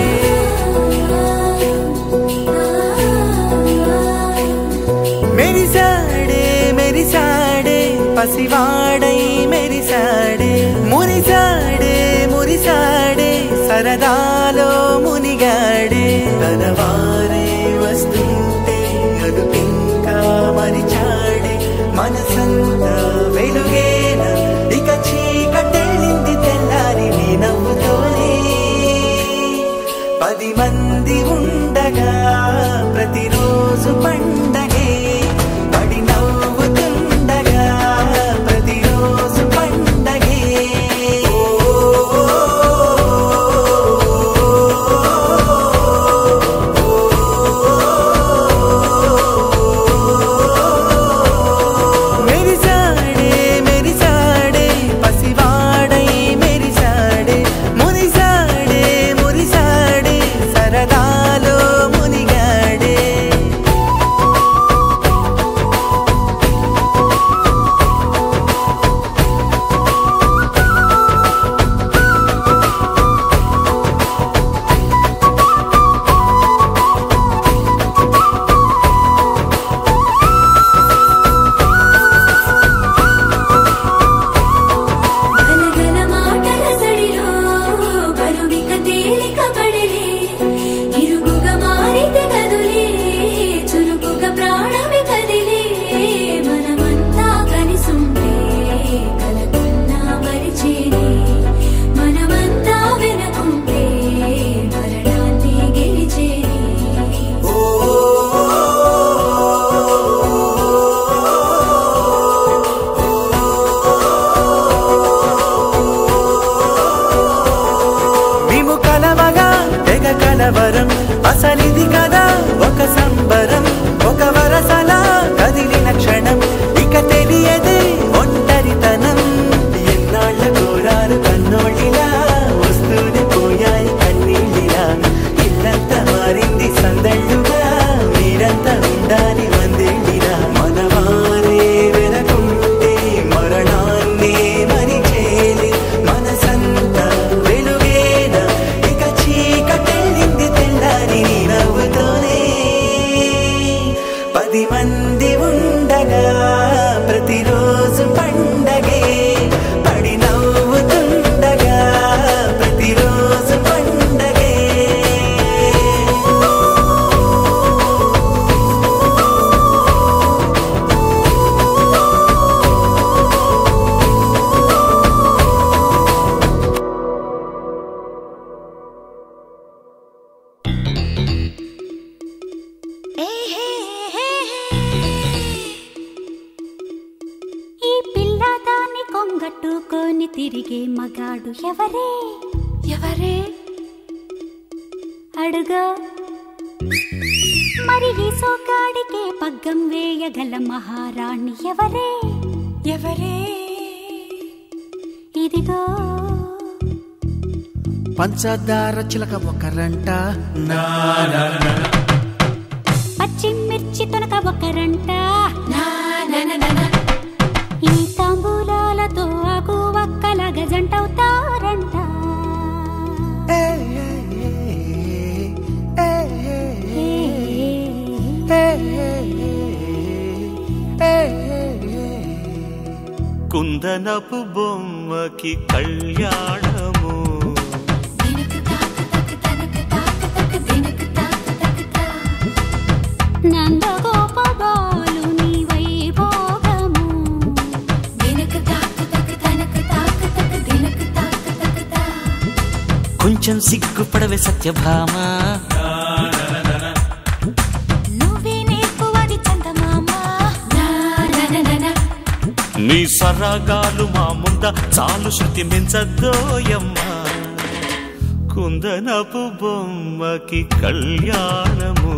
K: మెరిసాడే మెరిసాడే పసివాడై మెరిసాడే మురిసాడే మురిసాడే సరదాలో మునిగాడే తనవారే వస్తుంటే అదుపింకా మరిచాడే మనసంతా వెలుగేన ఇక చీకటెళ్ళింది తెల్లారి నీ నవ్వుతోనే పది మంది ఉండగా ప్రతిరోజు పండగే పడి నవ్వుతుండగా ప్రతిరోజు పండగే మెరిసాడే మెరిసాడే పసివాడై మెరిసాడే మురిసాడే మురిసాడే సరదా
L: మనసుతోని తిరిగే మగాడు ఎవరే ఎవరే అడుగా మరి ఈ సోకాడికే పగ్గం వేయగల మహారాణి ఎవరే ఎవరే ఇదిగో
K: పంచదార చిలక ఒకరంట నా నా, నా.
L: పచ్చిమిర్చి తొనక ఒకరంట ఈ తాంబూలాలతో ఆకు వక్కల గజంటవుతారంట
H: కుందనపు బొమ్మకి కళ్యాణము
L: నందగోపబాలు నీ వైభోగము
H: కొంచెం సిగ్గుపడవే సత్యభామ
L: నువ్వే నేర్పువది చందమామ
H: నీ సరాగాలు మా ముంద చాలు శృతి మించద్దోయమ్మా కుందనపు బొమ్మకి కళ్యాణము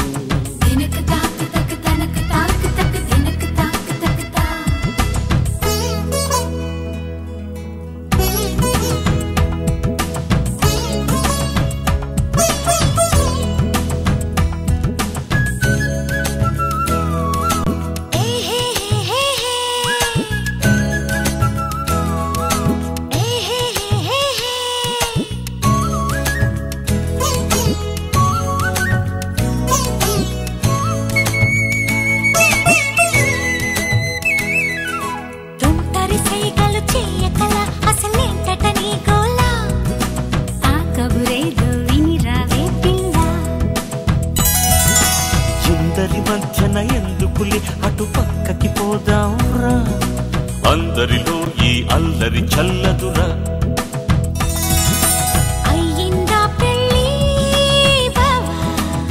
L: తుంటరి సైగలు చెయ్యకల అసలేంటట నీ గోలా ఆ కబురేదో వినిరావే పిల్ల
H: ఇందరి మధ్యన ఎందుకులే అటు పక్కకి పోదాంరా అందరిలో ఈ అల్లరి చల్లదురా
L: అయ్యిందా పెళ్ళి బావా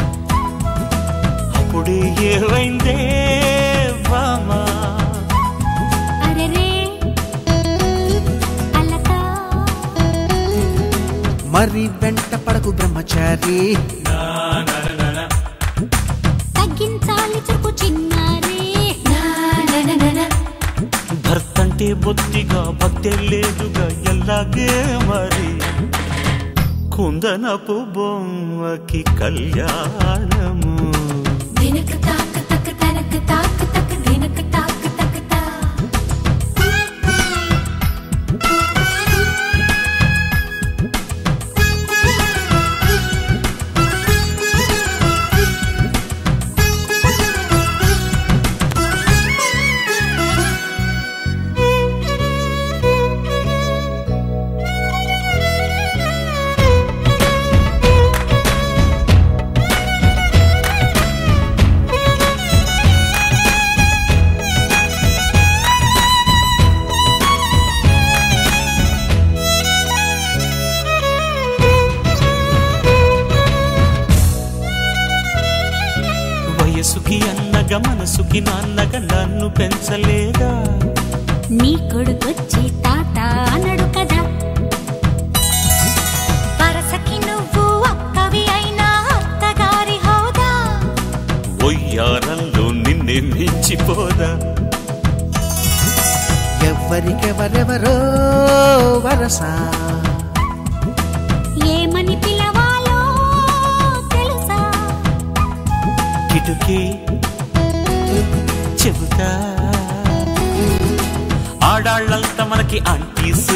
H: అప్పుడే ఏమైందే బామా
L: అరెరే అలకా
K: మరి వెంట పడకు బ్రహ్మచారి
L: తగ్గించాలి చురుకు చిన్నారే
H: భర్తంటే బొత్తిగా భక్తే లేదుగా ఎల్లాగే మరి కుందనపు బొమ్మకి కళ్యాణము
L: దినక తాక తక తనక తాక తక దినక తాక తక తా
H: వయసుకి అన్నగా మనసుకి నాన్నగా నన్ను పెంచలేదా
L: నీ కొడుకొచ్చి తాత అనడు కదా వరసకి నువ్వు అక్కవి అయినా అత్తగారి హోదా
H: ఒయ్యారంలో నిన్నే మించిపోదా
K: ఎవరికెవరెవరో వరస
L: ఏమని పిలవాలో తెలుసా
H: కిటుకి చెబుతా ఆడాళ్ళంతా మనకి ఆంటీస్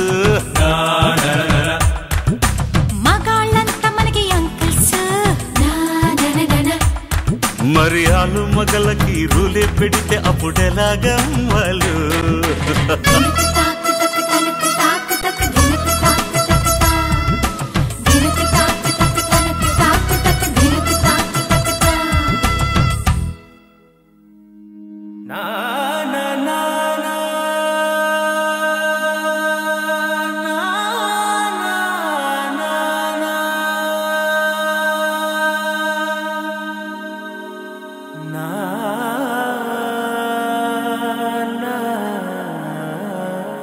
L: మగాళ్ళంతా మనకి అంకుల్స్
H: మరి ఆలు మగలకి రూలే పెడితే అప్పుడెలాగమ్మలు
K: నా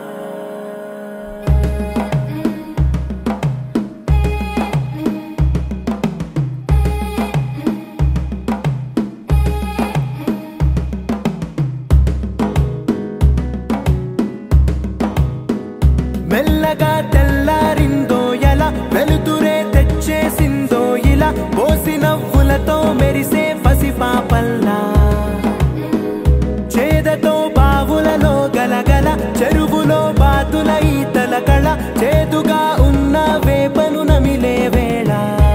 M: మెల్లగా తెల్లారిందో ఎలా వెలుతురే తెచ్చేసిందో ఇలా పోసి నవ్వులతో మెరిసే పసిపాపల్లా చేదతో బావులలో గలగల చెరువులో బాతుల ఈతల కళ చేదుగా ఉన్న వేపను నమిలే వేళ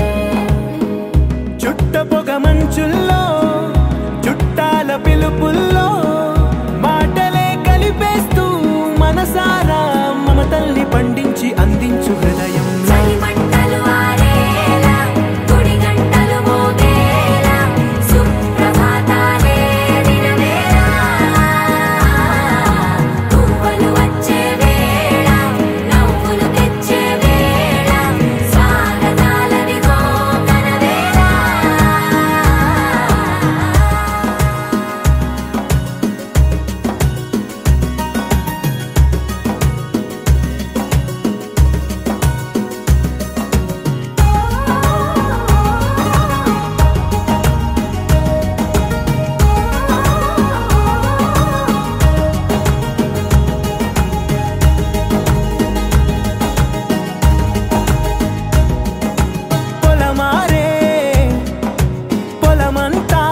M: చుట్ట పొగ మంచుల్లో చుట్టాల పిలుపుల్లో మాటలే కలిపేస్తూ మనసారా మమతల్ని పండించి అందించు హృదయం
L: మంటలు ఆరేలా గుడి గంటలు మోగేలా సుప్రభాతాలే దినవేళ పువ్వులు వచ్చే వేళ నవ్వులు తెచ్చే వేళ స్వాగతాలదిగో కనవేళ
M: పొలమారే పొలమంతా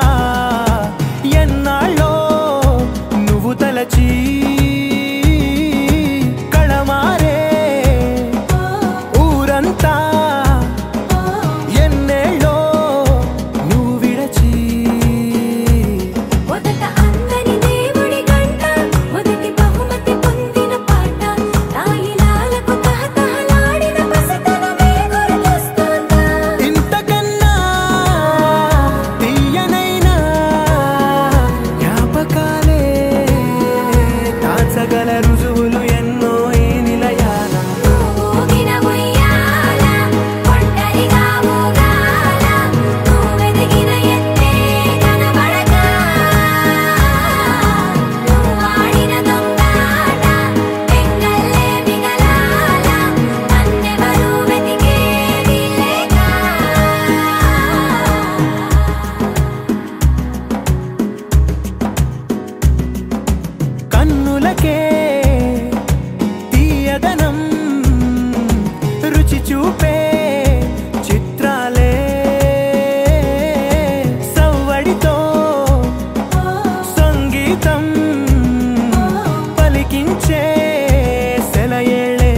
M: ఎన్నాళ్ళో నువ్వు తలచి కళమారే ఊరంతా ఎన్నేళ్ళో నువ్వు విడచి
L: మొదట అందని దేవుడి గంట మొదటి బహుమతి పొందిన పాట తాయిలాలకు తహతహలాడిన పసితనమే గుర్తొస్తుందా
M: ఇంతకన్నా తీయనైనా జ్ఞాపకాలే దాచగల రుజువులు ఎన్నో ఈ నిలయాల
L: ఊగిన ఉయ్యాల ఒంటరిగా ఊగాల నువ్వెదిగిన ఎత్తే కనబడక నువ్వాడిన దొంగాట పెంగల్లే మిగలాల నన్నెవరూ వెతికేది లేక
M: కన్నులకే తీయదనం రుచి చూపే చిత్రాలే సవ్వడితో సంగీతం పలికించే సెలయేళే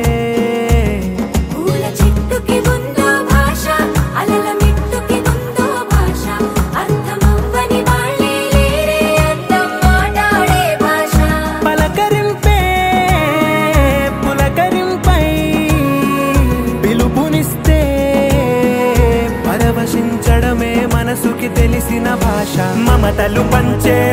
L: పూల చెట్టుకి ఉందో భాష అలల మిట్టుకి ఉందో భాష అర్థమవ్వని వాళ్ళే లేరే అర్థం మాట్లాడే భాష
M: పలకరింపే పులకరింపై పిలుపునిస్తే పరవశించడమే మనసుకి తెలిసిన భాష మమతలు పంచే